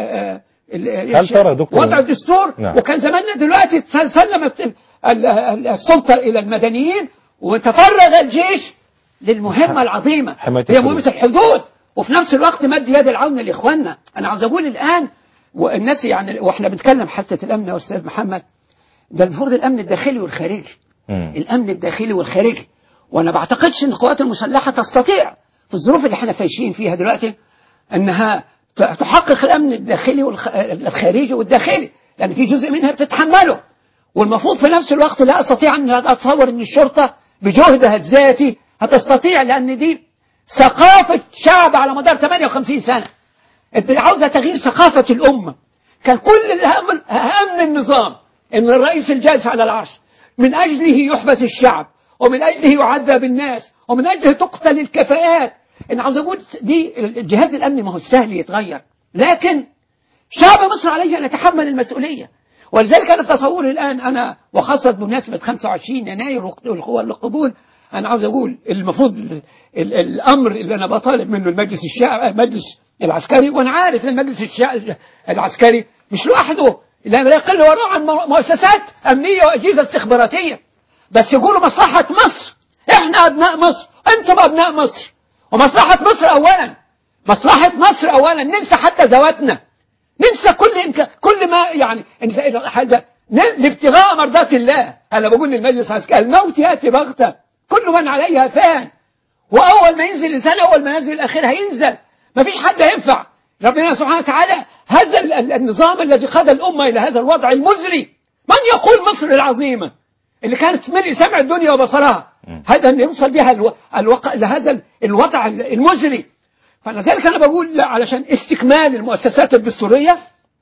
ال هل ترى دكتور- وضع الدستور نعم. وكان زماننا دلوقتي سلمت ال- ال- السلطة إلى المدنيين وتفرغ الجيش للمهمة العظيمة حماية هي الحدود. مهمة الحدود وفي نفس الوقت مد يد العون لإخواننا أنا عاوز أقول الآن والناس يعني واحنا بنتكلم حتى الأمن يا أستاذ محمد ده المفروض الأمن الداخلي والخارجي مم. الأمن الداخلي والخارجي وأنا بعتقدش أن القوات المسلحة تستطيع في الظروف اللي احنا فايشين فيها دلوقتي أنها ت- تحقق الأمن الداخلي والخارجي والداخلي لأن في جزء منها بتتحمله والمفروض في نفس الوقت لا أستطيع أن أتصور أن الشرطة بجهدها الذاتي هتستطيع لأن دي ثقافة شعب على مدار 58 سنة انت عاوزة تغيير ثقافة الأمة كان كل الهم أهم النظام أن الرئيس الجالس على العرش من أجله يحبس الشعب ومن أجله يعذب الناس ومن أجله تقتل الكفاءات أنا عاوز أقول دي الجهاز الأمني ما هو سهل يتغير لكن شعب مصر عليه أن يتحمل المسؤولية ولذلك أنا في تصوري الآن أنا وخاصة بمناسبة 25 يناير والقبول أنا عاوز أقول المفروض ال- ال- الأمر اللي أنا بطالب منه المجلس الشعب المجلس العسكري وأنا عارف إن المجلس الشع- العسكري مش لوحده لا لا يقل وراء عن مؤسسات أمنية وأجهزة استخباراتية بس يقولوا مصلحة مصر إحنا أبناء مصر أنتم أبناء مصر ومصلحة مصر أولا مصلحة مصر أولا ننسى حتى ذواتنا ننسى كل إمكان كل ما يعني ننسى حاجة ن- لابتغاء مرضات الله أنا بقول للمجلس العسكري الموت يأتي بغتة كل من عليها فان وأول ما ينزل الإنسان أول ما ينزل الأخير هينزل ما فيش حد ينفع ربنا سبحانه وتعالى هذا ال- ال- النظام الذي قاد الأمة إلى هذا الوضع المزري من يقول مصر العظيمة اللي كانت ملء سمع الدنيا وبصرها هذا اللي يوصل بها الو... الوق... لهذا ال- الوضع المزري فلذلك أنا بقول علشان استكمال المؤسسات الدستورية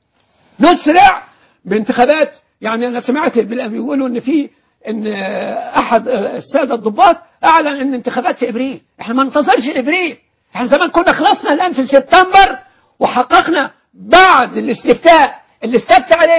نسرع بانتخابات يعني أنا سمعت بال- بيقولوا إن في إن أحد السادة الضباط أعلن إن انتخابات في إبريل إحنا ما ننتظرش إبريل إحنا زمان كنا خلصنا الآن في سبتمبر وحققنا بعد الاستفتاء اللي استفتى عليه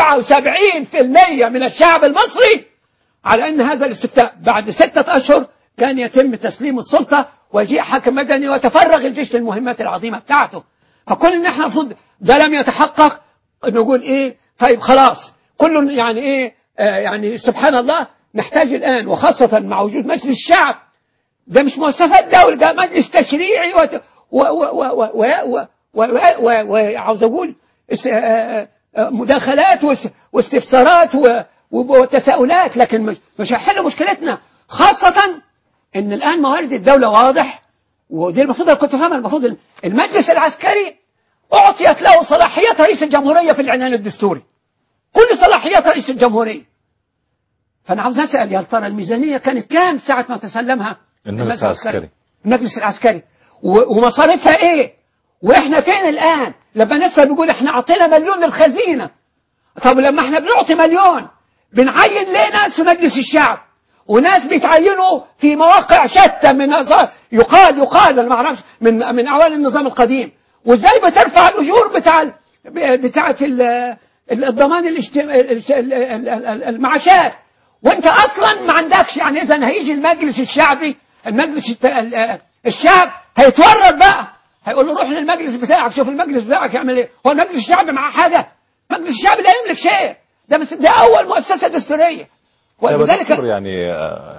77% من الشعب المصري على أن هذا الاستفتاء بعد ستة أشهر كان يتم تسليم السلطة ويجيء حاكم مدني وتفرغ الجيش للمهمات العظيمة بتاعته فكل ان احنا المفروض ده لم يتحقق نقول ايه طيب خلاص كل يعني ايه آه يعني سبحان الله نحتاج الان وخاصة مع وجود مجلس الشعب ده مش مؤسسات دولة ده مجلس تشريعي وت- و و و و و و و و وعاوز اقول است- آه، آه، مداخلات واس- واستفسارات و- و- وتساؤلات لكن مش مش هيحل مشكلتنا خاصة ان الان موارد الدولة واضح ودي المفروض أنا كنت فاهمها المفروض المجلس العسكري اعطيت له صلاحيات رئيس الجمهورية في الاعلان الدستوري كل صلاحيات رئيس الجمهورية فانا عاوز اسال يا ترى الميزانية كانت كام ساعة ما تسلمها المجلس العسكري. المجلس العسكري و- ومصاريفها ايه واحنا فين الان لما نسال بيقول احنا اعطينا مليون للخزينة طب لما احنا بنعطي مليون بنعين ليه ناس في مجلس الشعب وناس بيتعينوا في مواقع شتى من أز- يقال يقال انا ما اعرفش من من اعوان النظام القديم وازاي بترفع الاجور بتاع ال- بتاعه ال- ال- الضمان الاجت- ال- ال- ال- ال- المعاشات وانت اصلا ما عندكش يعني اذا هيجي المجلس الشعبي المجلس الت- ال- الشعب هيتورط بقى هيقول له روح للمجلس بتاعك شوف المجلس بتاعك يعمل ايه هو المجلس الشعبي معاه حاجه مجلس الشعب لا يملك شيء ده بس ده اول مؤسسه دستوريه ولذلك ولذلك يعني آه،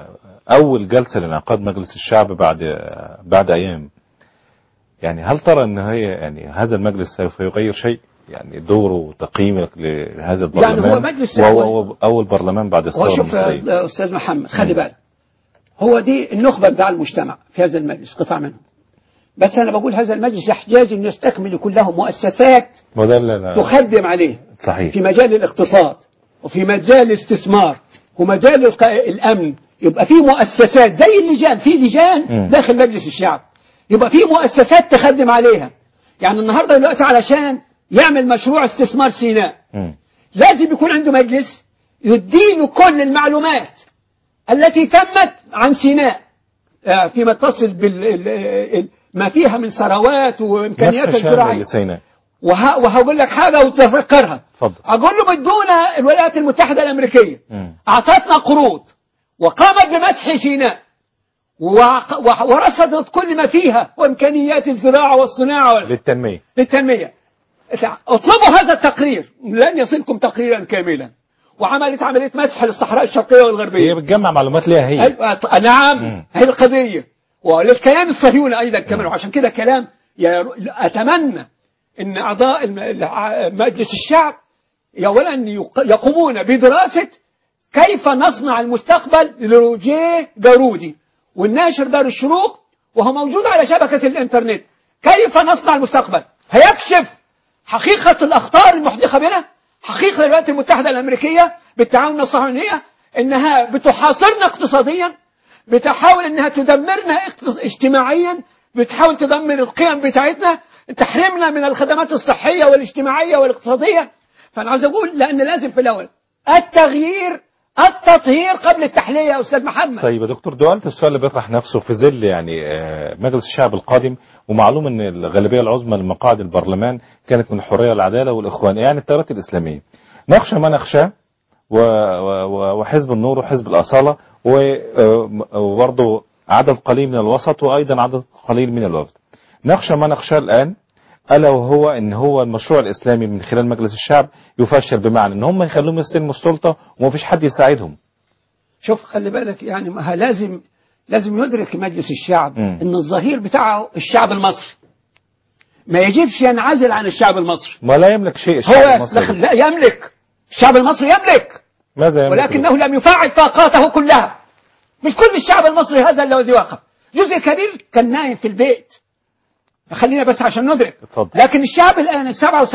اول جلسه لانعقاد مجلس الشعب بعد بعد ايام يعني هل ترى ان هي يعني هذا المجلس سوف يغير شيء يعني دوره وتقييمك لهذا البرلمان يعني هو مجلس- وهو هو اول برلمان بعد هو الثوره شوف المصريه يا أستاذ محمد خلي بالك هو دي النخبة بتاع المجتمع في هذا المجلس قطاع منهم بس أنا بقول هذا المجلس يحتاج أن يستكمل يكون له مؤسسات وده اللي أنا- تخدم عليه صحيح في مجال الاقتصاد وفي مجال الاستثمار ومجال الق- الأمن يبقى في مؤسسات زي اللجان في لجان مم. داخل مجلس الشعب يبقى في مؤسسات تخدم عليها يعني النهارده دلوقتي علشان يعمل مشروع استثمار سيناء مم. لازم يكون عنده مجلس يديله كل المعلومات التي تمت عن سيناء آه، فيما يتصل بال ال- ال- ما فيها من ثروات وامكانيات مسح شامل الزراعيه لسيناء وه- وهقول لك حاجه وتتذكرها اتفضل اقول له بدونا الولايات المتحده الامريكيه مم. اعطتنا قروض وقامت بمسح سيناء وع- وح- ورصدت كل ما فيها وامكانيات الزراعه والصناعه وال- للتنميه للتنمية اطلبوا هذا التقرير لن يصلكم تقريرا كاملا وعملت عملية مسح للصحراء الشرقية هي والغربية بتجمع معلومات ليها هي أيوة، ط- نعم مم. هي القضية وللكيان الصهيوني أيضا كمان وعشان كده كلام يا- أتمنى أن أعضاء الم- الع- مجلس الشعب أولا يق- يقومون بدراسة كيف نصنع المستقبل لروجيه جارودي والناشر دار الشروق وهو موجود على شبكة الإنترنت كيف نصنع المستقبل هيكشف حقيقة الأخطار المحدقة بنا حقيقة الولايات المتحدة الأمريكية بالتعاون مع الصهيونية إنها بتحاصرنا اقتصاديا بتحاول إنها تدمرنا اقتص- اجتماعيا بتحاول تدمر القيم بتاعتنا تحرمنا من الخدمات الصحية والاجتماعية والاقتصادية فأنا عاوز أقول لأن لازم في الأول التغيير التطهير قبل التحلية يا أستاذ محمد طيب يا دكتور دولت السؤال اللي بيطرح نفسه في ظل يعني آه، مجلس الشعب القادم ومعلوم ان الغالبيه العظمى لمقاعد البرلمان كانت من الحريه والعداله والاخوان يعني التيارات الاسلاميه نخشى ما نخشاه و- و- و- وحزب النور وحزب الاصاله و- آه، وبرضه عدد قليل من الوسط وايضا عدد قليل من الوفد نخشى ما نخشاه الان الا وهو ان هو المشروع الاسلامي من خلال مجلس الشعب يفشل بمعنى ان هم يخلوهم يستلموا السلطه ومفيش حد يساعدهم شوف خلي بالك يعني ما لازم لازم يدرك مجلس الشعب مم. ان الظهير بتاعه الشعب المصري ما يجبش ينعزل عن الشعب المصري ما لا يملك شيء هو الشعب المصري يستخل- لا يملك الشعب المصري يملك ماذا يملك ولكنه لم يفعل طاقاته كلها مش كل الشعب المصري هذا الذي وقف جزء كبير كان نايم في البيت خلينا بس عشان ندرك اتفضل. لكن الشعب الآن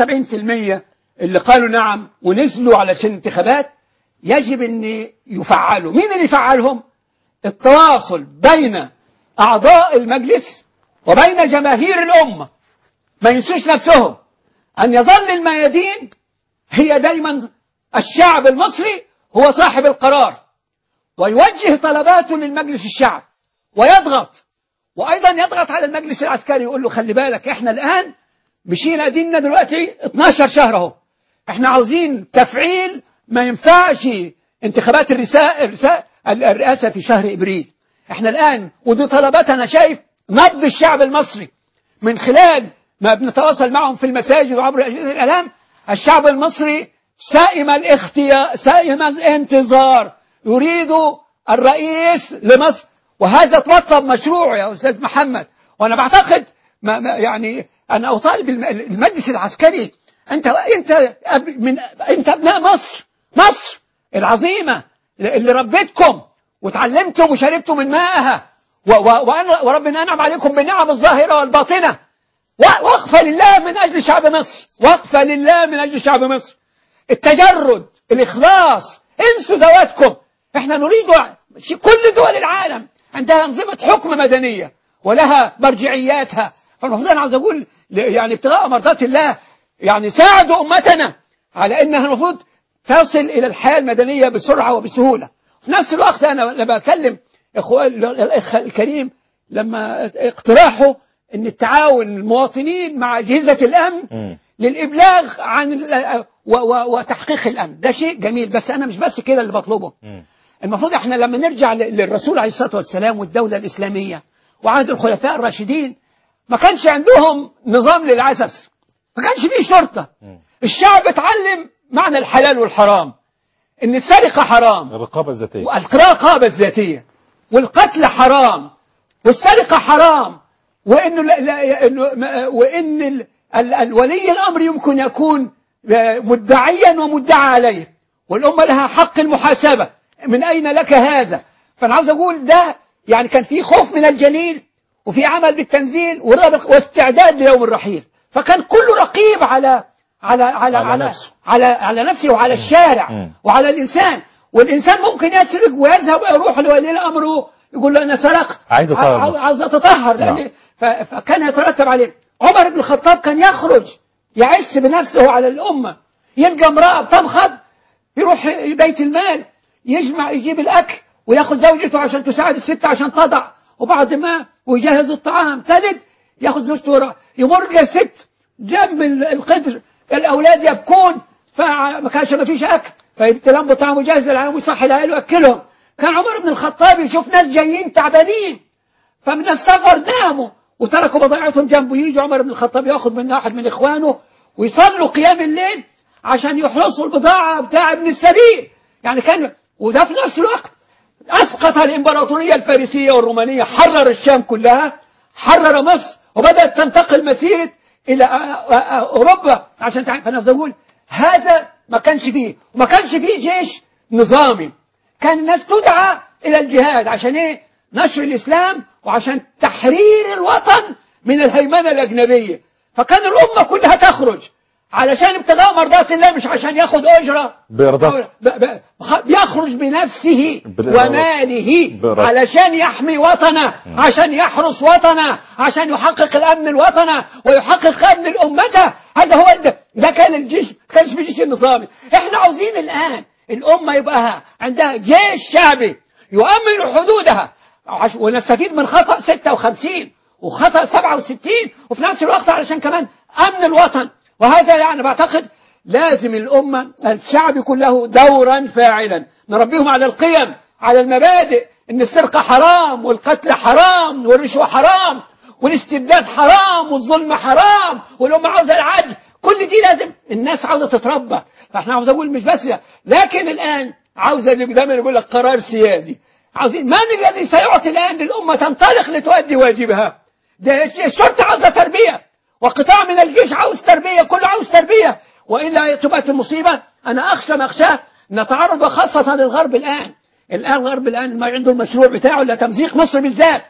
77% اللي قالوا نعم ونزلوا علشان انتخابات يجب أن يفعلوا مين اللي يفعلهم التواصل بين أعضاء المجلس وبين جماهير الأمة ما ينسوش نفسهم أن يظل الميادين هي دايما الشعب المصري هو صاحب القرار ويوجه طلباته للمجلس الشعب ويضغط وايضا يضغط على المجلس العسكري يقول له خلي بالك احنا الان مشينا ديننا دلوقتي 12 شهر اهو احنا عاوزين تفعيل ما ينفعش انتخابات الرساء الرساء الرئاسه في شهر ابريل احنا الان ودي طلبات انا شايف نبض الشعب المصري من خلال ما بنتواصل معهم في المساجد وعبر اجهزه الاعلام الشعب المصري سائم الاختيار سائم الانتظار يريد الرئيس لمصر وهذا تطلب مشروع يا استاذ محمد وانا بعتقد ما ما يعني انا اطالب الم- المجلس العسكري انت انت أب- من انت ابناء مصر مصر العظيمه اللي ربيتكم وتعلمتم وشربتم من مائها و- و- وأنا- وربنا انعم عليكم بالنعم الظاهره والباطنه و- وقفه لله من اجل شعب مصر وقفه لله من اجل شعب مصر التجرد الإخلاص انسوا ذواتكم احنا نريد ش- كل دول العالم عندها أنظمة حكم مدنية ولها مرجعياتها فالمفروض أنا عاوز أقول ل- يعني ابتغاء مرضات الله يعني ساعدوا أمتنا على أنها المفروض تصل إلى الحياة المدنية بسرعة وبسهولة في نفس الوقت أنا لما بكلم إخوان الأخ الكريم لما اقتراحه أن التعاون المواطنين مع أجهزة الأمن مم. للإبلاغ عن ال- و- و- وتحقيق الأمن ده شيء جميل بس أنا مش بس كده اللي بطلبه مم. المفروض احنا لما نرجع ل- للرسول عليه الصلاة والسلام والدولة الإسلامية وعهد الخلفاء الراشدين ما كانش عندهم نظام للعسس ما كانش فيه شرطة الشعب اتعلم معنى الحلال والحرام ان السرقة حرام الرقابة الذاتية والرقابة الذاتية والقتل حرام والسرقة حرام وإنه لا لا إنه ما- وإن ال- ال- الولي الأمر يمكن يكون آه، مدعيا ومدعى عليه والأمة لها حق المحاسبة من أين لك هذا فأنا عاوز أقول ده يعني كان في خوف من الجليل وفي عمل بالتنزيل ورابط واستعداد ليوم الرحيل فكان كله رقيب على على على على على نفسه. على, على نفسه وعلى الشارع مم. وعلى الإنسان والإنسان ممكن يسرق ويذهب ويروح لولي الأمر يقول له أنا سرقت عايز أطهر عاوز- نفسي. عاوز أتطهر نعم. لأن ف- فكان يترتب عليه عمر بن الخطاب كان يخرج يعس بنفسه على الأمة يلقى امرأة بتمخض يروح بيت المال يجمع يجيب الأكل وياخذ زوجته عشان تساعد الست عشان تضع وبعد ما ويجهز الطعام تلد ياخذ زوجته وراه يمر يا ست جنب ال- القدر الأولاد يبكون فما كانش ما فيش أكل فيبتلهم بطعام ويجهز العالم ويصحي العيال ويأكلهم كان عمر بن الخطاب يشوف ناس جايين تعبانين فمن السفر ناموا وتركوا بضاعتهم جنبه يجي عمر بن الخطاب ياخذ من واحد من اخوانه ويصلوا قيام الليل عشان يحرسوا البضاعة بتاع ابن السبيل يعني كان وده في نفس الوقت أسقط الإمبراطورية الفارسية والرومانية حرر الشام كلها حرر مصر وبدأت تنتقل مسيرة إلى آ- آ- آ- أوروبا عشان تعرف فأنا بقول هذا ما كانش فيه وما كانش فيه جيش نظامي كان الناس تدعى إلى الجهاد عشان إيه نشر الإسلام وعشان تحرير الوطن من الهيمنة الأجنبية فكان الأمة كلها تخرج علشان ابتغاء مرضات الله مش عشان ياخد أجرة بإرضاء. ب- ب- خ- يخرج بنفسه بالإرادة. وماله بالإرادة. علشان يحمي وطنه عشان يحرس وطنه عشان يحقق الأمن الوطنه ويحقق أمن الأمة هذا هو ده, ده كان الجيش ما كانش في الجيش النظامي احنا عاوزين الآن الأمة يبقى عندها جيش شعبي يؤمن حدودها عش- ونستفيد من خطأ 56 وخطأ 67 وفي نفس الوقت علشان كمان أمن الوطن وهذا يعني بعتقد لازم الأمة الشعب يكون له دورا فاعلا نربيهم على القيم على المبادئ ان السرقة حرام والقتل حرام والرشوة حرام والاستبداد حرام والظلم حرام والأمة عاوزة العدل كل دي لازم الناس عاوزة تتربى فاحنا عاوز أقول مش بس ده. لكن الآن عاوزة اللي دايما يقول لك قرار سياسي عاوزين من الذي سيعطي الآن للأمة تنطلق لتؤدي واجبها ده الشرطة عاوزة تربية وقطاع من الجيش عاوز تربية كله عاوز تربية وإلا تبقى المصيبة أنا أخشى مخشاه نتعرض وخاصة للغرب الآن الآن الغرب الآن ما عنده المشروع بتاعه إلا تمزيق مصر بالذات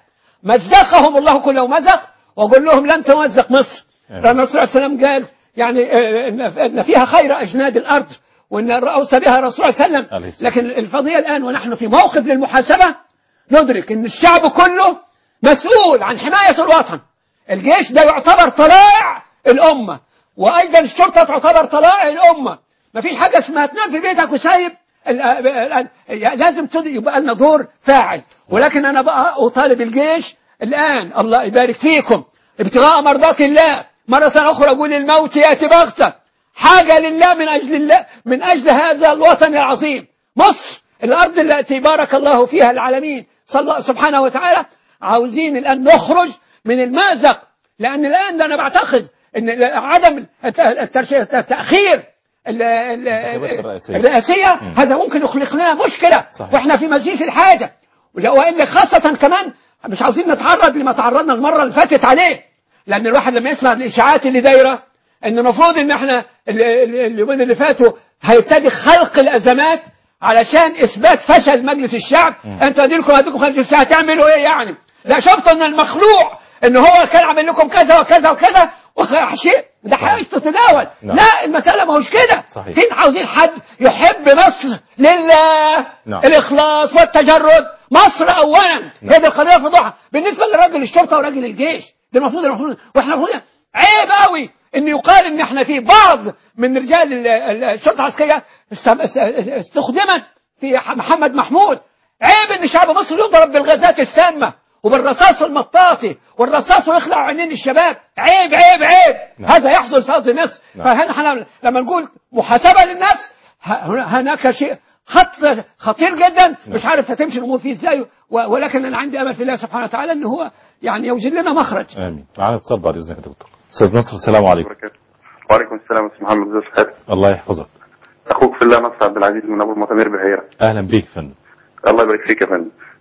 مزقهم الله كله مزق وقول لهم لن تمزق مصر آمين. لأن الرسول صلى الله عليه وسلم قال يعني آه، إن- إن فيها خير أجناد الأرض وإن أوصى بها الرسول صلى الله عليه عليه وسلم السلام. لكن الفضية الآن ونحن في موقف للمحاسبة ندرك أن الشعب كله مسؤول عن حماية الوطن الجيش ده يعتبر طلاع الأمة وأيضا الشرطة تعتبر طلاع الأمة ما فيش حاجة اسمها تنام في بيتك وسايب ال- ال- ال- لازم تد- يبقى لنا دور فاعل ولكن أنا بقى أطالب الجيش الآن الله يبارك فيكم ابتغاء مرضات الله مرة أخرى أقول الموت يأتي بغتة حاجة لله من أجل الله من أجل هذا الوطن العظيم مصر الأرض التي بارك الله فيها العالمين صلى سبحانه وتعالى عاوزين الآن نخرج من المازق لأن الآن ده أنا بعتقد أن عدم الت- الترش- التأخير ال- ال- الانتخابات الرئاسية. الرئاسية هذا ممكن يخلق لنا مشكلة صحيح. وإحنا في مجلس الحاجة وإلا خاصة كمان مش عاوزين نتعرض لما تعرضنا المرة اللي فاتت عليه لأن الواحد لما يسمع الإشاعات اللي دايرة ان المفروض ان احنا ال- ال- اليومين اللي فاتوا هيبتدي خلق الازمات علشان اثبات فشل مجلس الشعب انتوا اديلكم هديكم خمس ساعه تعملوا ايه يعني لا شفتوا ان المخلوع ان هو كان عامل لكم كذا وكذا وكذا وخ- شيء ده حاجه تتداول نعم. لا المساله ما هوش كده صحيح. فين عاوزين حد يحب مصر لله نعم. الاخلاص والتجرد مصر اولا هي دي القضيه فضوحه بالنسبه لراجل الشرطه وراجل الجيش ده المفروض المفروض واحنا المفروض عيب قوي ان يقال ان احنا في بعض من رجال ال- ال- الشرطه العسكريه است- است- استخدمت في ح- محمد محمود عيب ان شعب مصر يضرب بالغازات السامه وبالرصاص المطاطي والرصاص ويخلع عينين الشباب عيب عيب عيب نعم. هذا يحصل في ارض مصر نعم. فهنا احنا لما نقول محاسبه للنفس ه- هنا- هناك شيء خط خطير جدا مش عارف هتمشي الامور فيه ازاي و- ولكن انا عندي امل في الله سبحانه وتعالى ان هو يعني يوجد لنا مخرج امين معانا اتصال بعد اذنك يا دكتور استاذ نصر السلام عليكم وبركاته. وعليكم السلام استاذ محمد ازي حضرتك الله يحفظك اخوك في الله نصر عبد العزيز من ابو المطامير بحيره اهلا بيك يا فندم الله يبارك فيك يا فندم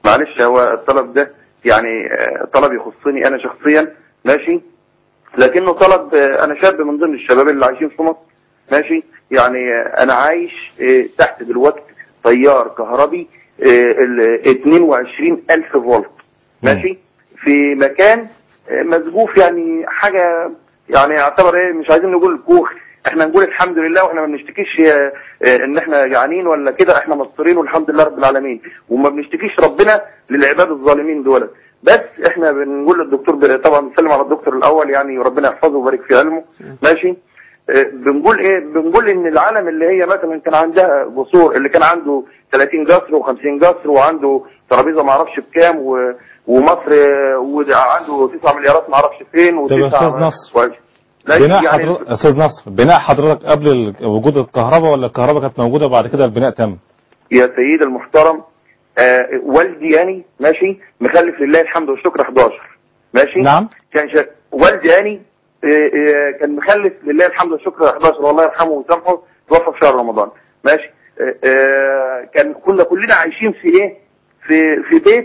معلش هو الطلب ده يعني آه، طلب يخصني انا شخصيا ماشي لكنه طلب آه، انا شاب من ضمن الشباب اللي عايشين في مصر ماشي يعني آه، انا عايش آه، تحت دلوقتي تيار كهربي آه، ال 22 الف فولت ماشي في مكان آه، مسقوف يعني حاجه يعني يعتبر ايه مش عايزين نقول كوخ احنا نقول الحمد لله واحنا ما بنشتكيش آه، آه، ان احنا جعانين ولا كده احنا مصرين والحمد لله رب العالمين وما بنشتكيش ربنا للعباد الظالمين دول بس احنا بنقول للدكتور ب- طبعا بنسلم على الدكتور الاول يعني وربنا يحفظه ويبارك في علمه ماشي آه، بنقول ايه بنقول ان العالم اللي هي مثلا كان عندها قصور اللي كان عنده 30 قصر و50 قصر وعنده ترابيزه ما اعرفش بكام و... ومصر آه، وعنده 9 مليارات ما اعرفش فين طب يا وتسعة- أستاذ نصر. و- لا، بناء يعني حضرتك استاذ نصر بناء حضرتك قبل ال- وجود الكهرباء ولا الكهرباء كانت موجوده وبعد كده البناء تم يا سيد المحترم آه والدي يعني ماشي مخلف لله الحمد والشكر 11 ماشي نعم. كان شا... والدي يعني آه آه كان مخلف لله الحمد والشكر 11 والله يرحمه ويسامحه توفى في شهر رمضان ماشي آه آه كان كنا كلنا عايشين في ايه في في بيت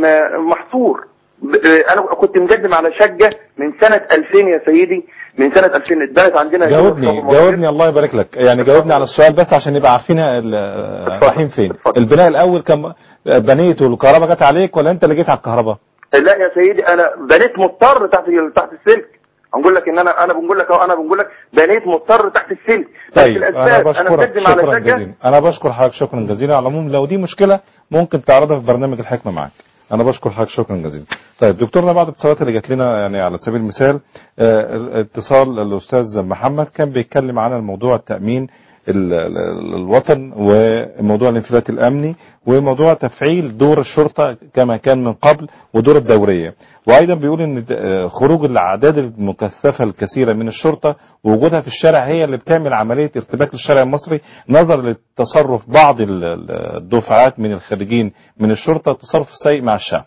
م- محصور ب- آه انا كنت مقدم على شقه من سنه 2000 يا سيدي من سنه 2000 اتبنت عندنا جاوبني جاوبني الله يبارك لك يعني جاوبني على السؤال بس عشان نبقى عارفين ال- رايحين فين اتفضل. البناء الاول كان بنيته والكهرباء جت عليك ولا انت اللي جيت على الكهرباء لا يا سيدي انا بنيت مضطر تحت تحت السلك هنقول لك ان انا انا بنقول لك اهو انا بنقول لك بنيت مضطر تحت السلك بس طيب انا الاسباب انا بشكرك مقدم على شكرا شقه جزيلا انا بشكر حضرتك شكرا جزيلا على العموم لو دي مشكله ممكن تعرضها في برنامج الحكمه معاك انا بشكر حضرتك شكرا جزيلا طيب دكتورنا بعض الاتصالات اللي جات لنا يعني على سبيل المثال آه، اتصال الاستاذ محمد كان بيتكلم عن الموضوع التامين ال- ال- الوطن وموضوع الانفلات الامني وموضوع تفعيل دور الشرطه كما كان من قبل ودور الدوريه وايضا بيقول ان د- آه، خروج الاعداد المكثفه الكثيره من الشرطه ووجودها في الشارع هي اللي بتعمل عمليه ارتباك للشارع المصري نظرا لتصرف بعض ال- ال- الدفعات من الخارجين من الشرطه التصرف السيء مع الشعب.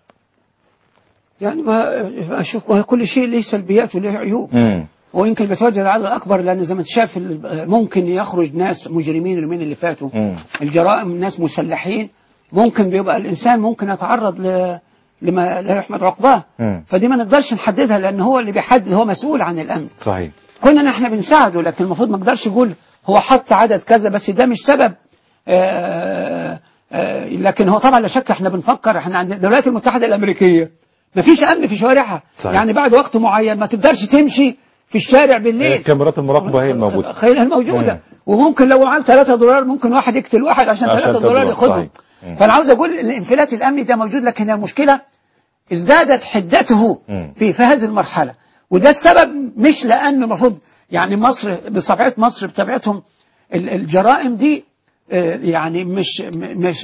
يعني ما أشوف كل شيء له سلبيات وله عيوب امم ويمكن بيتوجه العدد الأكبر لأن زي ما أنت شايف ال- ممكن يخرج ناس مجرمين اليومين اللي فاتوا امم الجرائم ناس مسلحين ممكن بيبقى الإنسان ممكن يتعرض ل... لما لا يحمد عقباه امم فدي ما نقدرش نحددها لأن هو اللي بيحدد هو مسؤول عن الأمن صحيح. كنا احنا بنساعده لكن المفروض ما نقدرش نقول هو حط عدد كذا بس ده مش سبب آه، آه، لكن هو طبعا لا شك احنا بنفكر احنا عند الولايات المتحده الامريكيه ما فيش امن في شوارعها صحيح. يعني بعد وقت معين ما تقدرش تمشي في الشارع بالليل الكاميرات المراقبه هي الموجوده. خيرها الموجوده مم. وممكن لو معاك 3 دولار ممكن واحد يقتل واحد عشان عشان 3 دولار تدولار، ياخدهم صحيح. مم. فانا عاوز اقول الانفلات الامني ده موجود لكن المشكله ازدادت حدته مم. في في هذه المرحله وده السبب مش لان المفروض يعني مصر بطبيعه مصر بطبيعتهم ال- الجرائم دي آه، يعني مش م- مش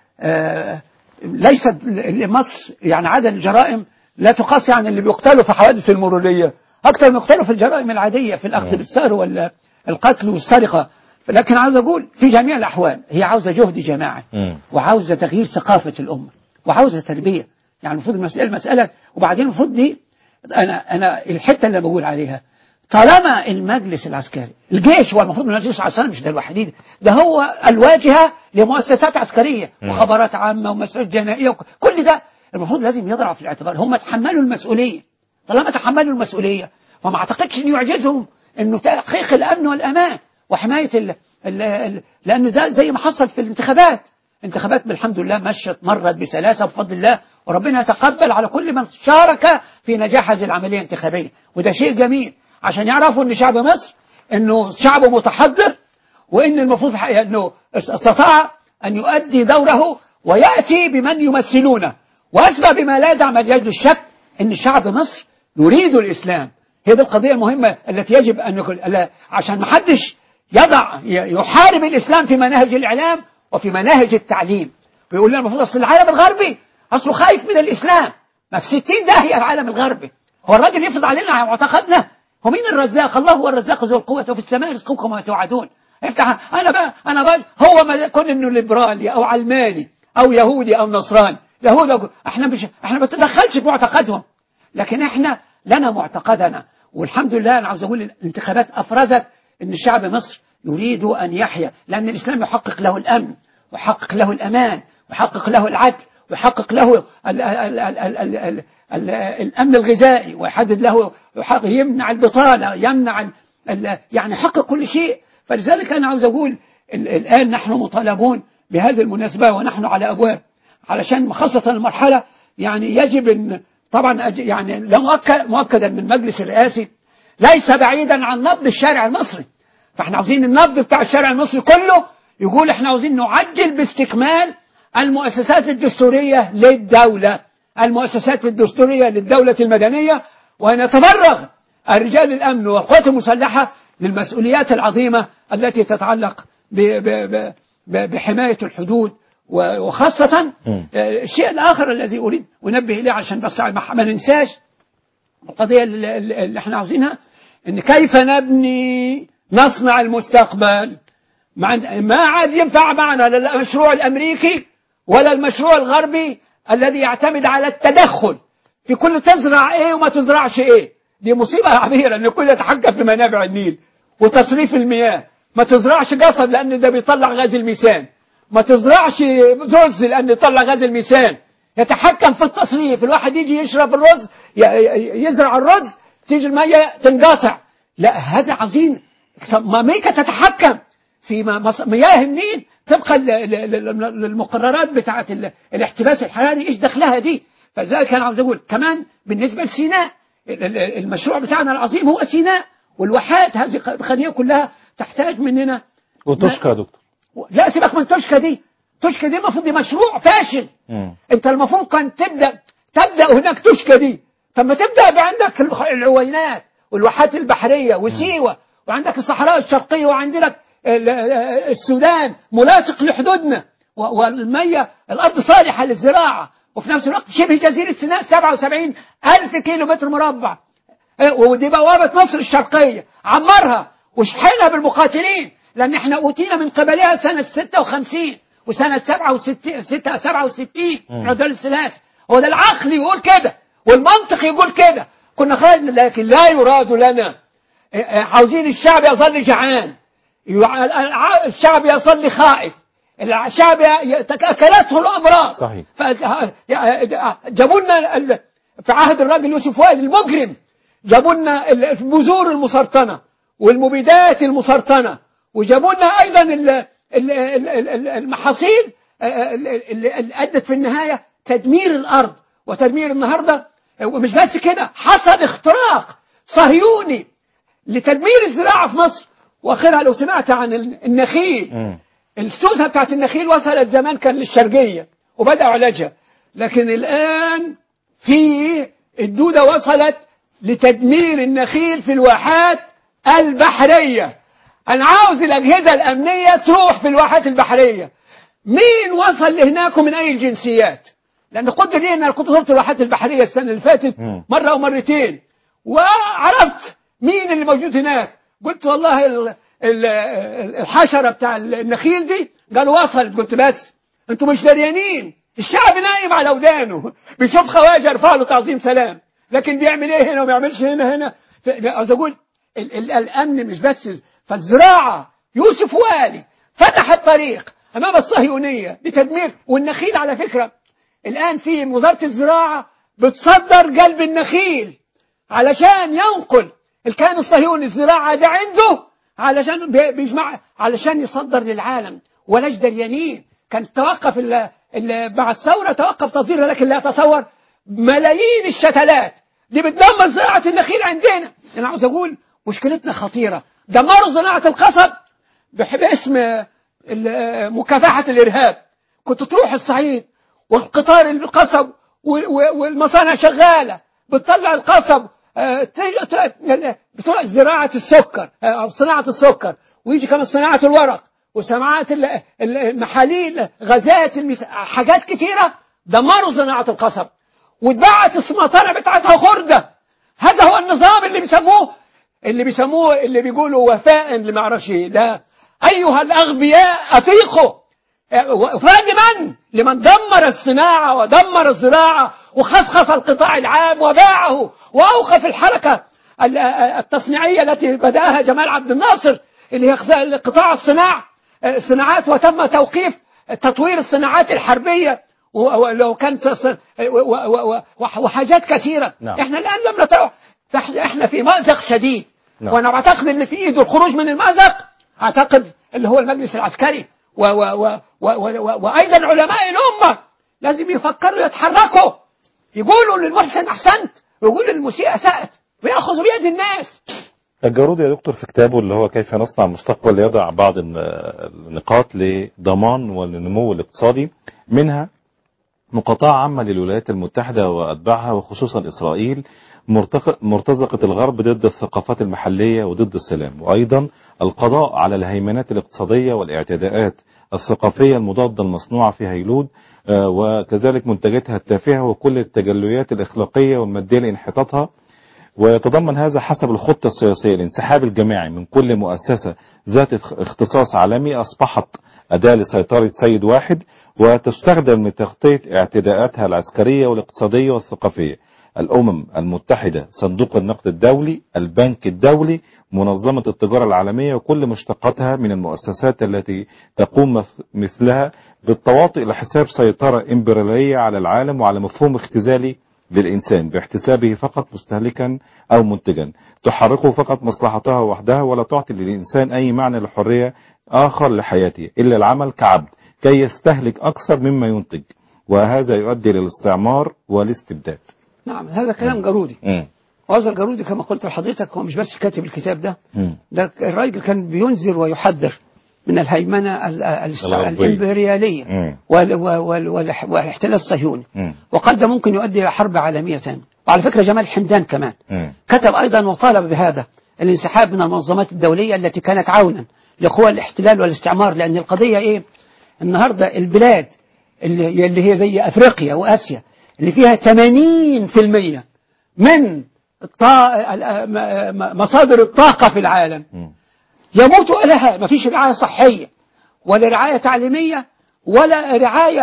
آه، ليست ل- مصر يعني عدد الجرائم لا تقاس يعني اللي بيقتلوا في حوادث المروريه اكثر من يقتلوا في الجرائم العاديه في الاخذ بالثار ولا القتل والسرقه لكن عاوز اقول في جميع الاحوال هي عاوزه جهد جماعي مم. وعاوزه تغيير ثقافه الامه وعاوزه تربيه يعني المفروض المساله مساله وبعدين المفروض دي انا انا الحته اللي بقول عليها طالما المجلس العسكري الجيش هو المفروض المجلس العسكري مش ده الوحيد ده هو الواجهه لمؤسسات عسكريه وخبرات عامه ومسؤوليات جنائيه وك- كل ده المفروض لازم يضع في الاعتبار هم تحملوا المسؤوليه طالما تحملوا المسؤوليه فما اعتقدش انه يعجزهم انه تحقيق الامن والامان وحمايه ال ال ال لانه ده زي ما حصل في الانتخابات انتخابات بالحمد لله مشت مرت بسلاسه بفضل الله وربنا يتقبل على كل من شارك في نجاح هذه العمليه الانتخابيه وده شيء جميل عشان يعرفوا ان شعب مصر انه شعب متحضر وان المفروض ح- انه استطاع ان يؤدي دوره وياتي بمن يمثلونه واثبت بما لا يدع مجال الشك ان شعب مصر يريد الاسلام هي دي القضيه المهمه التي يجب ان يكون لا- عشان ما حدش يضع ي- يحارب الاسلام في مناهج الاعلام وفي مناهج التعليم بيقول لنا المفروض اصل العالم الغربي اصله خايف من الاسلام ما في 60 داهيه العالم الغربي هو الراجل يفرض علينا معتقدنا هو مين الرزاق الله هو الرزاق ذو القوه وفي السماء رزقكم وما توعدون افتح انا بقى انا بقى هو ما كون انه ليبرالي او علماني او يهودي او نصراني يهود أو احنا مش احنا ما بنتدخلش في معتقدهم لكن احنا لنا معتقدنا والحمد لله انا عاوز اقول الانتخابات افرزت ان شعب مصر يريد ان يحيا لان الاسلام يحقق له الامن ويحقق له الامان ويحقق له العدل ويحقق له ال ال ال ال ال ال ال الأمن الغذائي ويحدد له يحقق- يمنع البطالة يمنع ال- ال- يعني يحقق كل شيء فلذلك أنا عاوز أقول ال- الآن نحن مطالبون بهذه المناسبة ونحن على أبواب علشان خاصة المرحلة يعني يجب أن طبعا أج- يعني لا مؤكد مؤكدا من المجلس الرئاسي ليس بعيدا عن نبض الشارع المصري فاحنا عاوزين النبض بتاع الشارع المصري كله يقول احنا عاوزين نعجل باستكمال المؤسسات الدستورية للدولة المؤسسات الدستورية للدولة المدنية وأن يتفرغ رجال الأمن والقوات المسلحة للمسؤوليات العظيمة التي تتعلق ب ب ب ب بحماية الحدود و- وخاصة مم. آه، الشيء الآخر الذي أريد أنبه إليه عشان بس ما ما ننساش القضية اللي اللي احنا عاوزينها ان كيف نبني نصنع المستقبل ما عند- ما عاد ينفع معنا لا المشروع الامريكي ولا المشروع الغربي الذي يعتمد على التدخل في كل تزرع ايه وما تزرعش ايه دي مصيبة عبيرة ان الكل يتحكم في منابع النيل وتصريف المياه ما تزرعش قصب لان ده بيطلع غاز الميثان ما تزرعش رز لان يطلع غاز الميثان يتحكم في التصريف الواحد يجي يشرب الرز ي- ي- يزرع الرز تيجي المية تنقطع لا هذا عاوزين ما امريكا تتحكم في م- مص- مياه النيل طبقا ل- ل- ل- للمقررات بتاعه ال- الاحتباس الحراري ايش دخلها دي فلذلك انا عاوز اقول كمان بالنسبه لسيناء ال- ال- المشروع بتاعنا العظيم هو سيناء والواحات هذه الخليه كلها تحتاج مننا وتشكى يا دكتور لا سيبك من توشكا دي توشكا دي المفروض دي مشروع فاشل مم. انت المفروض كان تبدا تبدا هناك توشكا دي طب ما تبدا بعندك الخ- العوينات والواحات البحريه وسيوه وعندك الصحراء الشرقيه وعندك ال- ال- السودان ملاصق لحدودنا و- والميه الارض صالحه للزراعه وفي نفس الوقت شبه جزيره سيناء 77 الف كيلو متر مربع إيه، ودي بوابة مصر الشرقية عمرها واشحنها بالمقاتلين لأن احنا أوتينا من قبلها سنة 56 وسنة 67 6 67 مم. عدوان الثلاث هو ده العقل يقول كده والمنطق يقول كده كنا خرجنا لكن لا يراد لنا إيه، إيه، عاوزين الشعب يظل جعان يع- الع- الشعب يظل خائف الشعب ي- أكلته الأمراض صحيح. ف- جابوا لنا ال- في عهد الراجل يوسف فؤاد المجرم جابوا لنا ال- البذور المسرطنة والمبيدات المسرطنة وجابوا لنا أيضا ال- ال- ال- ال- المحاصيل اللي اللي أدت في النهاية تدمير الأرض وتدمير النهاردة ومش بس كده حصل اختراق صهيوني لتدمير الزراعة في مصر وآخرها لو سمعت عن النخيل مم. السوسة بتاعت النخيل وصلت زمان كان للشرقية وبدأ علاجها لكن الآن في الدودة وصلت لتدمير النخيل في الواحات البحرية أنا عاوز الأجهزة الأمنية تروح في الواحات البحرية مين وصل لهناك من أي الجنسيات لأن قدر لي أن أنا كنت زرت الواحات البحرية السنة اللي فاتت مم. مرة أو مرتين وعرفت مين اللي موجود هناك قلت والله ال- ال- ال- الحشرة بتاع النخيل دي قالوا وصلت قلت بس انتوا مش دريانين الشعب نايم على ودانه بيشوف خواجه يرفع له تعظيم سلام لكن بيعمل ايه هنا وما يعملش هنا هنا ف- عاوز اقول ال- ال- الامن مش بس فالزراعه يوسف والي فتح الطريق امام الصهيونيه لتدمير والنخيل على فكره الان في وزاره الزراعه بتصدر قلب النخيل علشان ينقل الكيان الصهيوني الزراعة ده عنده علشان بي- بيجمع علشان يصدر للعالم ولاش دريانين كان توقف ال- ال- مع الثورة توقف تصديرها لكن لا يتصور ملايين الشتلات دي بتدمر زراعة النخيل عندنا أنا عاوز أقول مشكلتنا خطيرة دمروا زراعة القصب بح- باسم ال- مكافحة الإرهاب كنت تروح الصعيد والقطار القصب و- و- والمصانع شغالة بتطلع القصب آه، تيجي- ت- بتوع زراعة السكر آه، أو صناعة السكر ويجي كمان صناعة الورق وصناعة ال- ال- المحاليل غازات المس... حاجات كتيرة دمروا صناعة القصب واتباعت المصانع بتاعتها خردة هذا هو النظام اللي بيسموه اللي بيسموه اللي بيقولوا وفاء اللي ما اعرفش ايه ده ايها الاغبياء افيقوا وفاء لمن؟ لمن دمر الصناعة ودمر الزراعة وخصخص القطاع العام وباعه وأوقف الحركة ال- التصنيعية التي بدأها جمال عبد الناصر اللي هي قطاع الصناع الصناعات وتم توقيف تطوير الصناعات الحربية و- ولو كانت تص- و- و- و- و- وحاجات كثيرة نعم. احنا الآن لم نتروح فإح- احنا في مأزق شديد نعم. وانا بعتقد اللي في ايده الخروج من المأزق اعتقد اللي هو المجلس العسكري و و و و و و وايضا علماء الامه لازم يفكروا يتحركوا يقولوا للمحسن احسنت ويقولوا للمسيء اسأت وياخذوا بيد الناس الجارود يا دكتور في كتابه اللي هو كيف نصنع المستقبل يضع بعض الن- النقاط لضمان والنمو الاقتصادي منها مقاطعة عامة للولايات المتحدة وأتباعها وخصوصا إسرائيل مرتق- مرتزقة الغرب ضد الثقافات المحلية وضد السلام وأيضا القضاء على الهيمنات الاقتصادية والاعتداءات الثقافية المضادة المصنوعة في هيلود آه، وكذلك منتجاتها التافهة وكل التجليات الإخلاقية والمادية لانحطاطها ويتضمن هذا حسب الخطة السياسية الانسحاب الجماعي من كل مؤسسة ذات اختصاص عالمي أصبحت أداة لسيطرة سيد واحد وتستخدم لتغطية اعتداءاتها العسكرية والاقتصادية والثقافية الأمم المتحدة صندوق النقد الدولي البنك الدولي منظمة التجارة العالمية وكل مشتقاتها من المؤسسات التي تقوم مث- مثلها بالتواطؤ لحساب سيطرة إمبريالية على العالم وعلى مفهوم اختزالي للإنسان باحتسابه فقط مستهلكا أو منتجا تحركه فقط مصلحتها وحدها ولا تعطي للإنسان أي معنى لحرية آخر لحياته إلا العمل كعبد كي يستهلك أكثر مما ينتج وهذا يؤدي للاستعمار والاستبداد نعم هذا كلام جارودي مم. وهذا الجارودي كما قلت لحضرتك هو مش بس كاتب الكتاب ده مم. ده الراجل كان بينذر ويحذر من الهيمنة ال- ال- الغربية. الإمبريالية مم. وال- وال- وال- والاحتلال الصهيوني مم. وقد ده ممكن يؤدي إلى حرب عالمية ثانية وعلى فكرة جمال حمدان كمان مم. كتب أيضا وطالب بهذا الانسحاب من المنظمات الدولية التي كانت عونا لقوى الاحتلال والاستعمار لأن القضية إيه النهاردة البلاد اللي اللي هي زي أفريقيا وآسيا اللي فيها 80% من الطا... ال- م- م- مصادر الطاقة في العالم مم. يموت لها ما فيش رعاية صحية ولا رعاية تعليمية ولا رعاية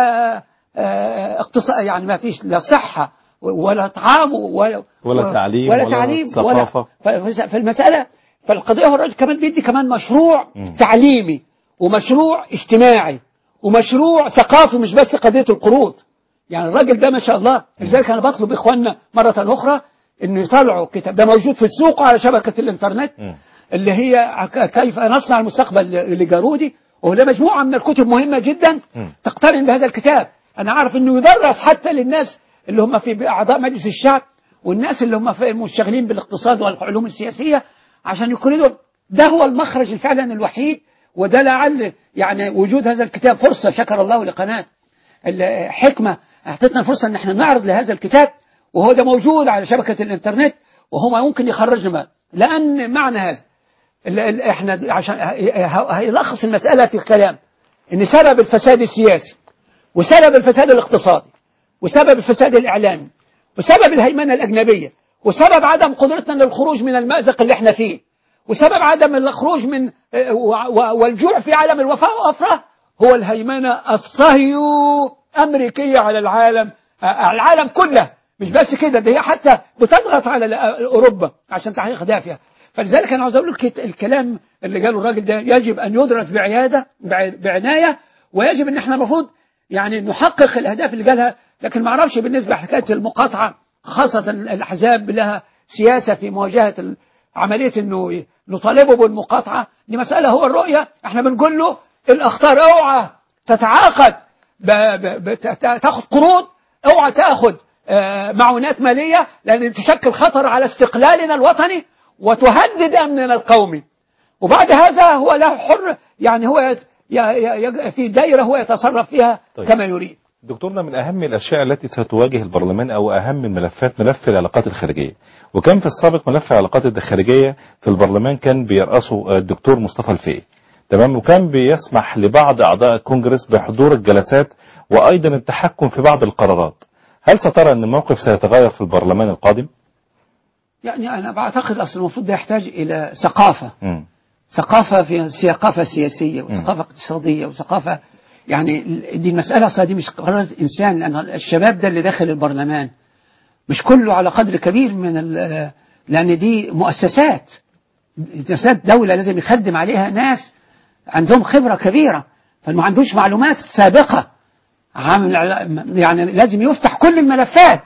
اقتصاد يعني ما فيش لا صحة ولا طعام ولا ولا تعليم ولا ولا تعليم ثقافة. ولا ف- فالمسألة فالقضية هو الراجل كمان بيدي كمان مشروع مم. تعليمي ومشروع اجتماعي ومشروع ثقافي مش بس قضية القروض يعني الراجل ده ما شاء الله لذلك أنا بطلب إخواننا مرة أخرى إنه يطلعوا كتاب ده موجود في السوق على شبكة الإنترنت مم. اللي هي ك- كيف نصنع المستقبل لجارودي وده مجموعة من الكتب مهمة جدا مم. تقترن بهذا الكتاب أنا عارف إنه يدرس حتى للناس اللي هم في أعضاء مجلس الشعب والناس اللي هم في المشتغلين بالاقتصاد والعلوم السياسية عشان يكون لهم ده هو المخرج فعلا الوحيد وده لعل يعني وجود هذا الكتاب فرصة شكر الله لقناة الحكمة اعطتنا فرصة ان احنا نعرض لهذا الكتاب وهو ده موجود على شبكة الانترنت وهو ممكن يخرجنا ما لان معنى هذا ال- ال- احنا عشان ه- هيلخص المسألة في الكلام ان سبب الفساد السياسي وسبب الفساد الاقتصادي وسبب الفساد الإعلامي وسبب الهيمنة الأجنبية وسبب عدم قدرتنا للخروج من المأزق اللي احنا فيه وسبب عدم الخروج من اه، و- و- والجوع في عالم الوفاء وأفراه هو الهيمنة الصهيو أمريكية على العالم اه، على العالم كله مش بس كده ده هي حتى بتضغط على ال- أوروبا عشان تحقيق أهدافها فلذلك أنا عاوز أقول لك الكلام اللي قاله الراجل ده يجب أن يدرس بعيادة بع- بعناية ويجب أن احنا المفروض يعني نحقق الأهداف اللي قالها لكن ما أعرفش بالنسبة لحكاية المقاطعة خاصة الأحزاب لها سياسة في مواجهة ال- عملية أنه نطالبه بالمقاطعة دي مسألة هو الرؤية احنا بنقول له الأخطار اوعى تتعاقد ب... ب... ب... ت- ت- تاخد قروض اوعى تاخد آه، معونات مالية لأن تشكل خطر على استقلالنا الوطني وتهدد أمننا القومي وبعد هذا هو له حر يعني هو يت- ي- ي- ي- في دائرة هو يتصرف فيها طيب. كما يريد دكتورنا من أهم الأشياء التي ستواجه البرلمان أو أهم الملفات ملف العلاقات الخارجية وكان في السابق ملف العلاقات الخارجية في البرلمان كان بيرأسه الدكتور مصطفى الفقي تمام وكان بيسمح لبعض أعضاء الكونجرس بحضور الجلسات وأيضا التحكم في بعض القرارات هل سترى أن الموقف سيتغير في البرلمان القادم؟ يعني أنا بعتقد أصلا المفروض ده يحتاج إلى ثقافة مم. ثقافة في ثقافة سياسية وثقافة اقتصادية وثقافة يعني دي المسألة أصلا دي مش قرار إنسان لأن الشباب ده اللي داخل البرلمان مش كله على قدر كبير من ال- لأن دي مؤسسات مؤسسات دولة لازم يخدم عليها ناس عندهم خبرة كبيرة فما عندوش معلومات سابقة عامل يعني لازم يفتح كل الملفات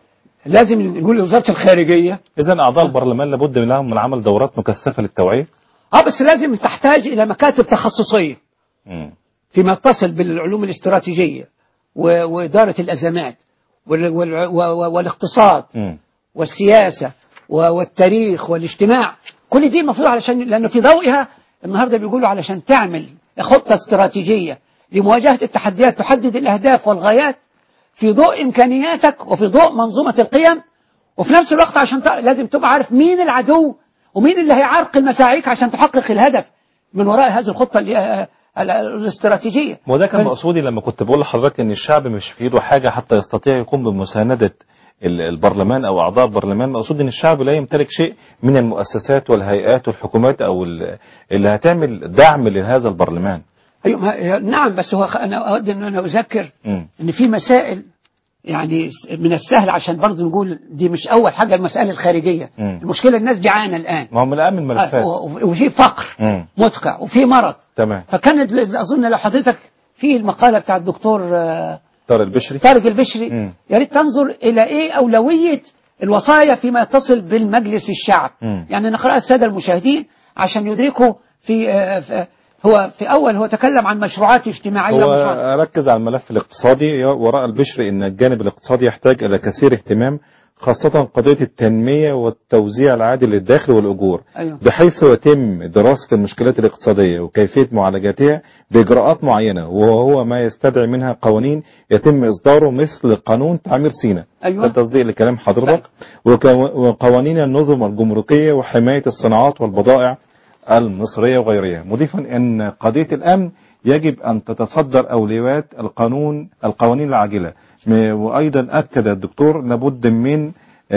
لازم نقول لوزاره الخارجيه اذا اعضاء البرلمان لابد لهم من عمل دورات مكثفه للتوعيه اه بس لازم تحتاج الى مكاتب تخصصيه مم. فيما يتصل بالعلوم الاستراتيجيه و- واداره الازمات وال- وال- و- والاقتصاد مم. والسياسة و- والتاريخ والاجتماع كل دي المفروض علشان لأنه في ضوئها النهاردة بيقولوا علشان تعمل خطة استراتيجية لمواجهة التحديات تحدد الأهداف والغايات في ضوء إمكانياتك وفي ضوء منظومة القيم وفي نفس الوقت عشان تع- لازم تبقى عارف مين العدو ومين اللي هيعرقل مساعيك عشان تحقق الهدف من وراء هذه الخطة اللي- آه، ال- الاستراتيجية وده كان ف- مقصودي لما كنت بقول لحضرتك ان الشعب مش في ايده حاجه حتى يستطيع يقوم بمسانده ال- البرلمان او اعضاء البرلمان مقصود ان الشعب لا يمتلك شيء من المؤسسات والهيئات والحكومات او ال- اللي هتعمل دعم لهذا البرلمان أيوة ما- نعم بس هو خ- أنا أود أن أنا أذكر مم. ان في مسائل يعني من السهل عشان برضه نقول دي مش اول حاجه المساله الخارجيه مم. المشكله الناس جعانه الان ما هو من اهم الملفات آه، و- وفي فقر مم. مدقع وفي مرض تمام فكانت ل- اظن لو حضرتك في المقاله بتاع الدكتور آه، طارق البشري طارق البشري مم. يا ريت تنظر الى ايه اولويه الوصايا فيما يتصل بالمجلس الشعب مم. يعني نقرأ الساده المشاهدين عشان يدركوا في, آه، في هو في اول هو تكلم عن مشروعات اجتماعيه هو ومشروعات ركز على الملف الاقتصادي وراء البشر ان الجانب الاقتصادي يحتاج الى كثير اهتمام خاصة قضية التنمية والتوزيع العادل للداخل والأجور أيوة. بحيث يتم دراسة المشكلات الاقتصادية وكيفية معالجتها بإجراءات معينة وهو ما يستدعي منها قوانين يتم إصداره مثل قانون تعمير سيناء أيوة. ده تصديق لكلام حضرتك وكو- وقوانين النظم الجمركية وحماية الصناعات والبضائع المصرية وغيرها مضيفا أن قضية الأمن يجب أن تتصدر أولويات القانون القوانين العاجلة م- وأيضا أكد الدكتور لابد من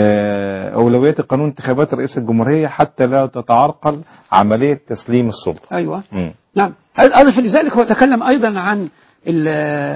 آه، أولويات القانون انتخابات رئيس الجمهورية حتى لا تتعرقل عملية تسليم السلطة ايوه مم. نعم أضف لذلك هو تكلم أيضا عن ال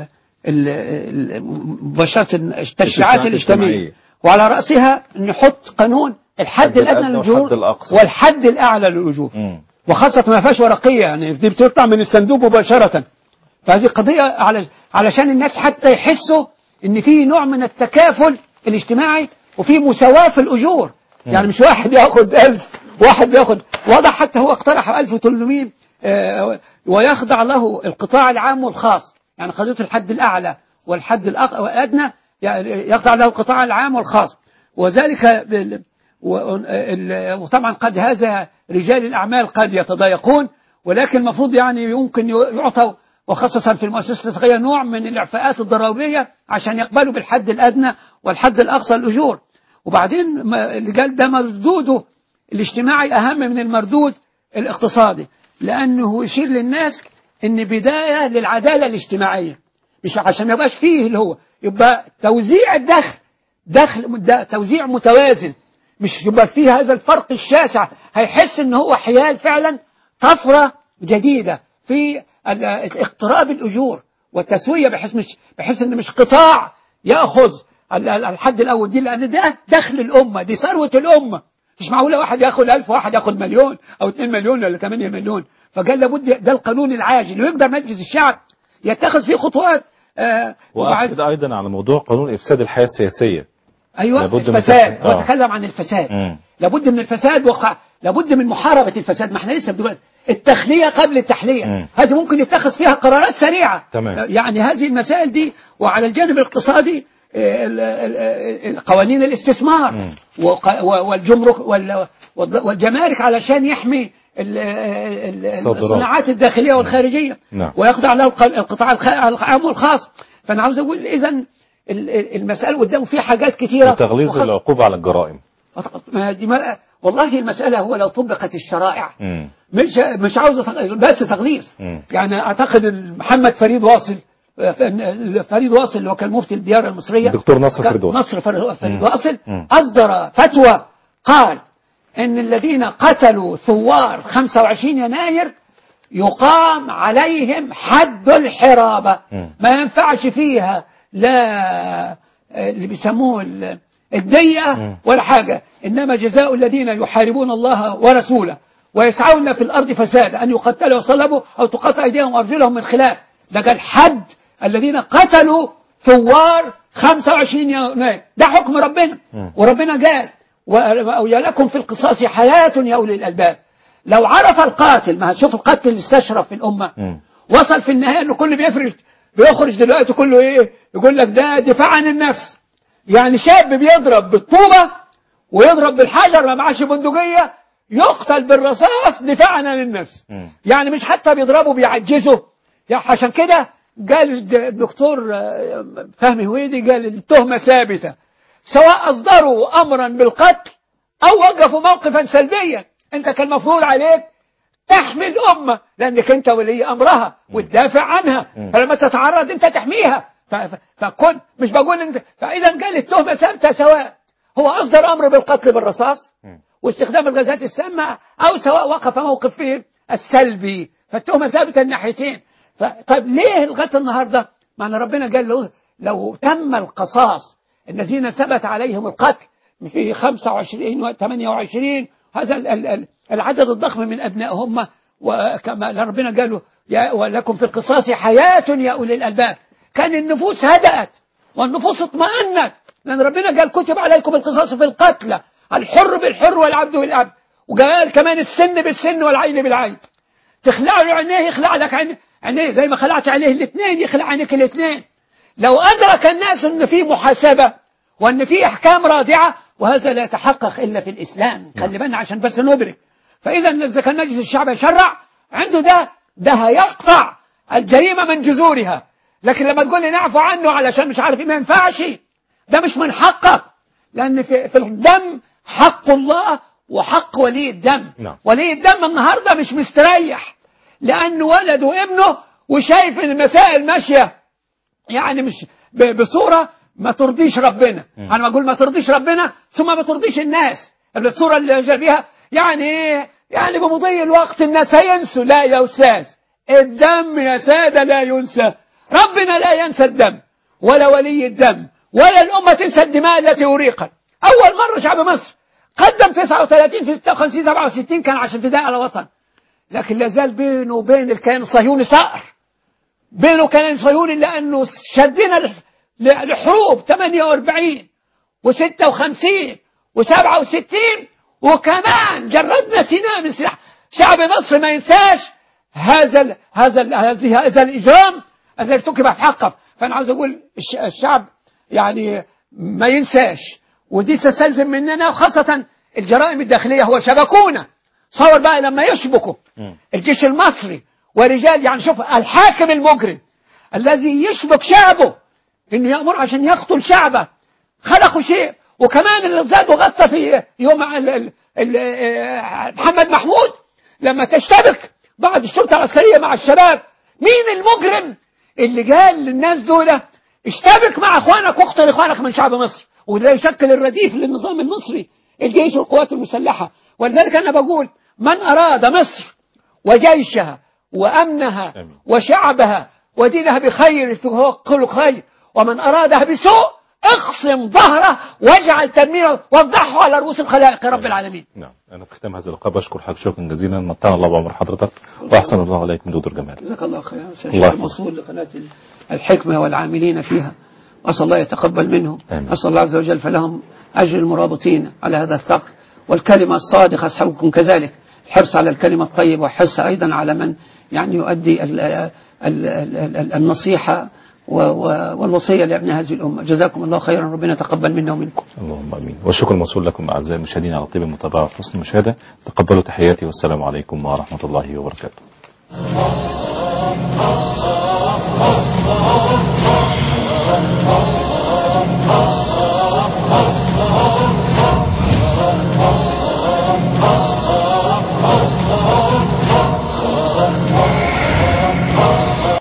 ال ال- مباشرة التشريعات الاجتماعية الاجتماعية. وعلى رأسها نحط قانون الحد الحد الأدنى الأدنى للأجور والحد الأقصى. والحد الأعلى للأجور مم. وخاصة ما فيهاش ورقية يعني دي بتطلع من الصندوق مباشرة فهذه قضية على علشان الناس حتى يحسوا إن في نوع من التكافل الاجتماعي وفي مساواة في الأجور يعني مش واحد ياخد 1000 واحد بياخد وضع حتى هو اقترح 1300 آه، ويخضع له القطاع العام والخاص يعني قضية الحد الأعلى والحد الأق- الأدنى يعني يخضع له القطاع العام والخاص وذلك بال- و- ال- وطبعا قد هذا رجال الأعمال قد يتضايقون ولكن المفروض يعني يمكن يعطوا وخاصة في المؤسسة الصغيرة نوع من الإعفاءات الضريبية عشان يقبلوا بالحد الأدنى والحد الأقصى الأجور وبعدين ما- اللي قال ده مردوده الاجتماعي أهم من المردود الاقتصادي لأنه يشير للناس إن بداية للعدالة الاجتماعية مش عشان ما يبقاش فيه اللي هو يبقى توزيع الدخل دخل ده توزيع متوازن مش يبقى فيه هذا الفرق الشاسع هيحس ان هو حيال فعلا طفرة جديدة في ال- اقتراب الأجور والتسوية بحيث مش بحيث ان مش قطاع يأخذ ال- ال- الحد الأول دي لأن ده دخل الأمة دي ثروة الأمة مش معقولة واحد ياخد ألف واحد ياخد مليون أو 2 مليون ولا 8 مليون فقال لابد ده القانون العاجل ويقدر مجلس الشعب يتخذ فيه خطوات آه وبعد وأكد أيضا على موضوع قانون إفساد الحياة السياسية ايوه لابد من الفساد تفسير- هو آه. تكلم عن الفساد مم. لابد من الفساد وقع لابد من محاربه الفساد ما احنا لسه دلوقتي التخليه قبل التحليه مم. هذه ممكن يتخذ فيها قرارات سريعه تمام. يعني هذه المسائل دي وعلى الجانب الاقتصادي آه، ال- ال- ال- قوانين الاستثمار مم. وق- و- والجمرك وال- والض- والجمارك علشان يحمي ال- ال- الصادرات. الصناعات الداخليه والخارجيه نعم. ويخضع له الق- القطاع الخ- العام والخاص فانا عاوز اقول اذا المساله قدامه فيها حاجات كثيره وتغليظ وخاصة- العقوبة على الجرائم ما دي ما والله المسألة هو لو طبقت الشرائع مم. مش مش عاوزة تغ- بس تغليظ مم. يعني أعتقد إن محمد فريد واصل فريد واصل اللي هو كان مفتي الديار المصرية الدكتور نصر فريد واصل. نصر فريد فريد مم. واصل مم. أصدر فتوى قال إن الذين قتلوا ثوار 25 يناير يقام عليهم حد الحرابة مم. ما ينفعش فيها لا اللي بيسموه ال- الدية مم. ولا حاجة إنما جزاء الذين يحاربون الله ورسوله ويسعون في الأرض فسادا أن يقتلوا ويصلبوا أو تقطع أيديهم وأرجلهم من خلاف ده قال حد الذين قتلوا ثوار 25 يناير ده حكم ربنا مم. وربنا قال ويا لكم في القصاص حياة يا أولي الألباب لو عرف القاتل ما شوف القتل اللي استشرف في الأمة مم. وصل في النهاية انه كل بيفرج بيخرج دلوقتي كله ايه يقول لك ده دفاع عن النفس يعني شاب بيضرب بالطوبة ويضرب بالحجر ما معاش بندقية يقتل بالرصاص دفاعا عن النفس مم. يعني مش حتى بيضربه بيعجزه يعني عشان كده قال الد- الدكتور آه، فهمي هويدي قال التهمة ثابتة سواء أصدروا أمرا بالقتل أو وقفوا موقفا سلبيا أنت كان مفروض عليك تحمي الأمة لأنك أنت ولي أمرها وتدافع عنها مم. فلما تتعرض أنت تحميها ف- ف- فكن مش بقول أنت فإذا قال التهمة ثابتة سواء هو أصدر أمر بالقتل بالرصاص مم. واستخدام الغازات السامة أو سواء وقف موقف فيه السلبي فالتهمة ثابتة الناحيتين ف- طيب ليه لغاية النهاردة معنى ربنا قال له لو تم القصاص الذين ثبت عليهم القتل في 25 و 28 هذا ال- ال- ال- العدد الضخم من أبنائهم وكما ربنا قالوا يا ولكم في القصاص حياة يا أولي الألباب كان النفوس هدأت والنفوس اطمأنت لأن ربنا قال كتب عليكم القصاص في القتلى الحر بالحر والعبد بالعبد وقال كمان السن بالسن والعين بالعين تخلع له عينيه يخلع لك عين- عينيه زي ما خلعت عينيه الاثنين يخلع عينيك الاثنين لو أدرك الناس أن في محاسبة وأن في أحكام رادعة وهذا لا يتحقق إلا في الإسلام خلي بالنا عشان بس ندرك فإذا إذا كان مجلس الشعب يشرع عنده ده ده هيقطع الجريمة من جذورها لكن لما تقول لي نعفو عنه علشان مش عارف إيه ما ينفعش ده مش من حقك لأن في, في الدم حق الله وحق ولي الدم نعم. ولي الدم النهاردة مش مستريح لأن ولده وابنه وشايف إن المسائل ماشية يعني مش ب- بصورة ما ترضيش ربنا مم. أنا بقول ما ترضيش ربنا ثم ما ترضيش الناس الصورة اللي جا بيها يعني إيه يعني بمضي الوقت الناس هينسوا لا يا أستاذ الدم يا سادة لا ينسى ربنا لا ينسى الدم ولا ولي الدم ولا الأمة تنسى الدماء التي أريقت أول مرة شعب مصر قدم 39 في 56 67 كان عشان فداء على وطن لكن لا زال بينه وبين الكيان الصهيوني ثأر بينه وكيان الصهيوني لأنه شدنا ل- ل- لحروب 48 و56 و67 وكمان جردنا سيناء من سلاح شعب مصر ما ينساش هذا ال هذا ال هذه هذا الإجرام الذي ارتكب في حقه فأنا عاوز أقول الش- الشعب يعني ما ينساش ودي تستلزم مننا وخاصة الجرائم الداخلية هو شبكونا صور بقى لما يشبكوا مم. الجيش المصري ورجال يعني شوف الحاكم المجرم الذي يشبك شعبه انه يأمر عشان يقتل شعبه خلقوا شيء وكمان اللي زاد وغطى في يوم ال- ال- ال- آه، محمد محمود لما تشتبك بعد الشرطة العسكرية مع الشباب مين المجرم اللي قال للناس دول اشتبك مع اخوانك واقتل اخوانك من شعب مصر وده يشكل الرديف للنظام المصري الجيش والقوات المسلحة ولذلك انا بقول من اراد مصر وجيشها وامنها آمين. وشعبها ودينها بخير فهو كل خير ومن ارادها بسوء اقسم ظهره واجعل تدميره وافضحه على رؤوس الخلائق يا رب العالمين نعم أنا في ختام هذا اللقاء بشكر حضرتك شكرا جزيلا متعنا الله بعمر حضرتك وأحسن الله عليك من دكتور جمال جزاك الله خيرا الله شكر يحفظك. موصول لقناة الحكمة والعاملين فيها أسأل الله يتقبل منهم آمين. أسأل الله عز وجل فلهم أجر المرابطين على هذا الثغر والكلمة الصادقة أصحابكم كذلك الحرص على الكلمة الطيبة والحرص أيضا على من يعني يؤدي ال- ال- ال- ال- النصيحة و- و- والوصية لأبناء هذه الأمة جزاكم الله خيرا ربنا تقبل منا ومنكم اللهم امين والشكر موصول لكم اعزائي المشاهدين على طيب المتابعه وحسن المشاهده تقبلوا تحياتي والسلام عليكم ورحمه الله وبركاته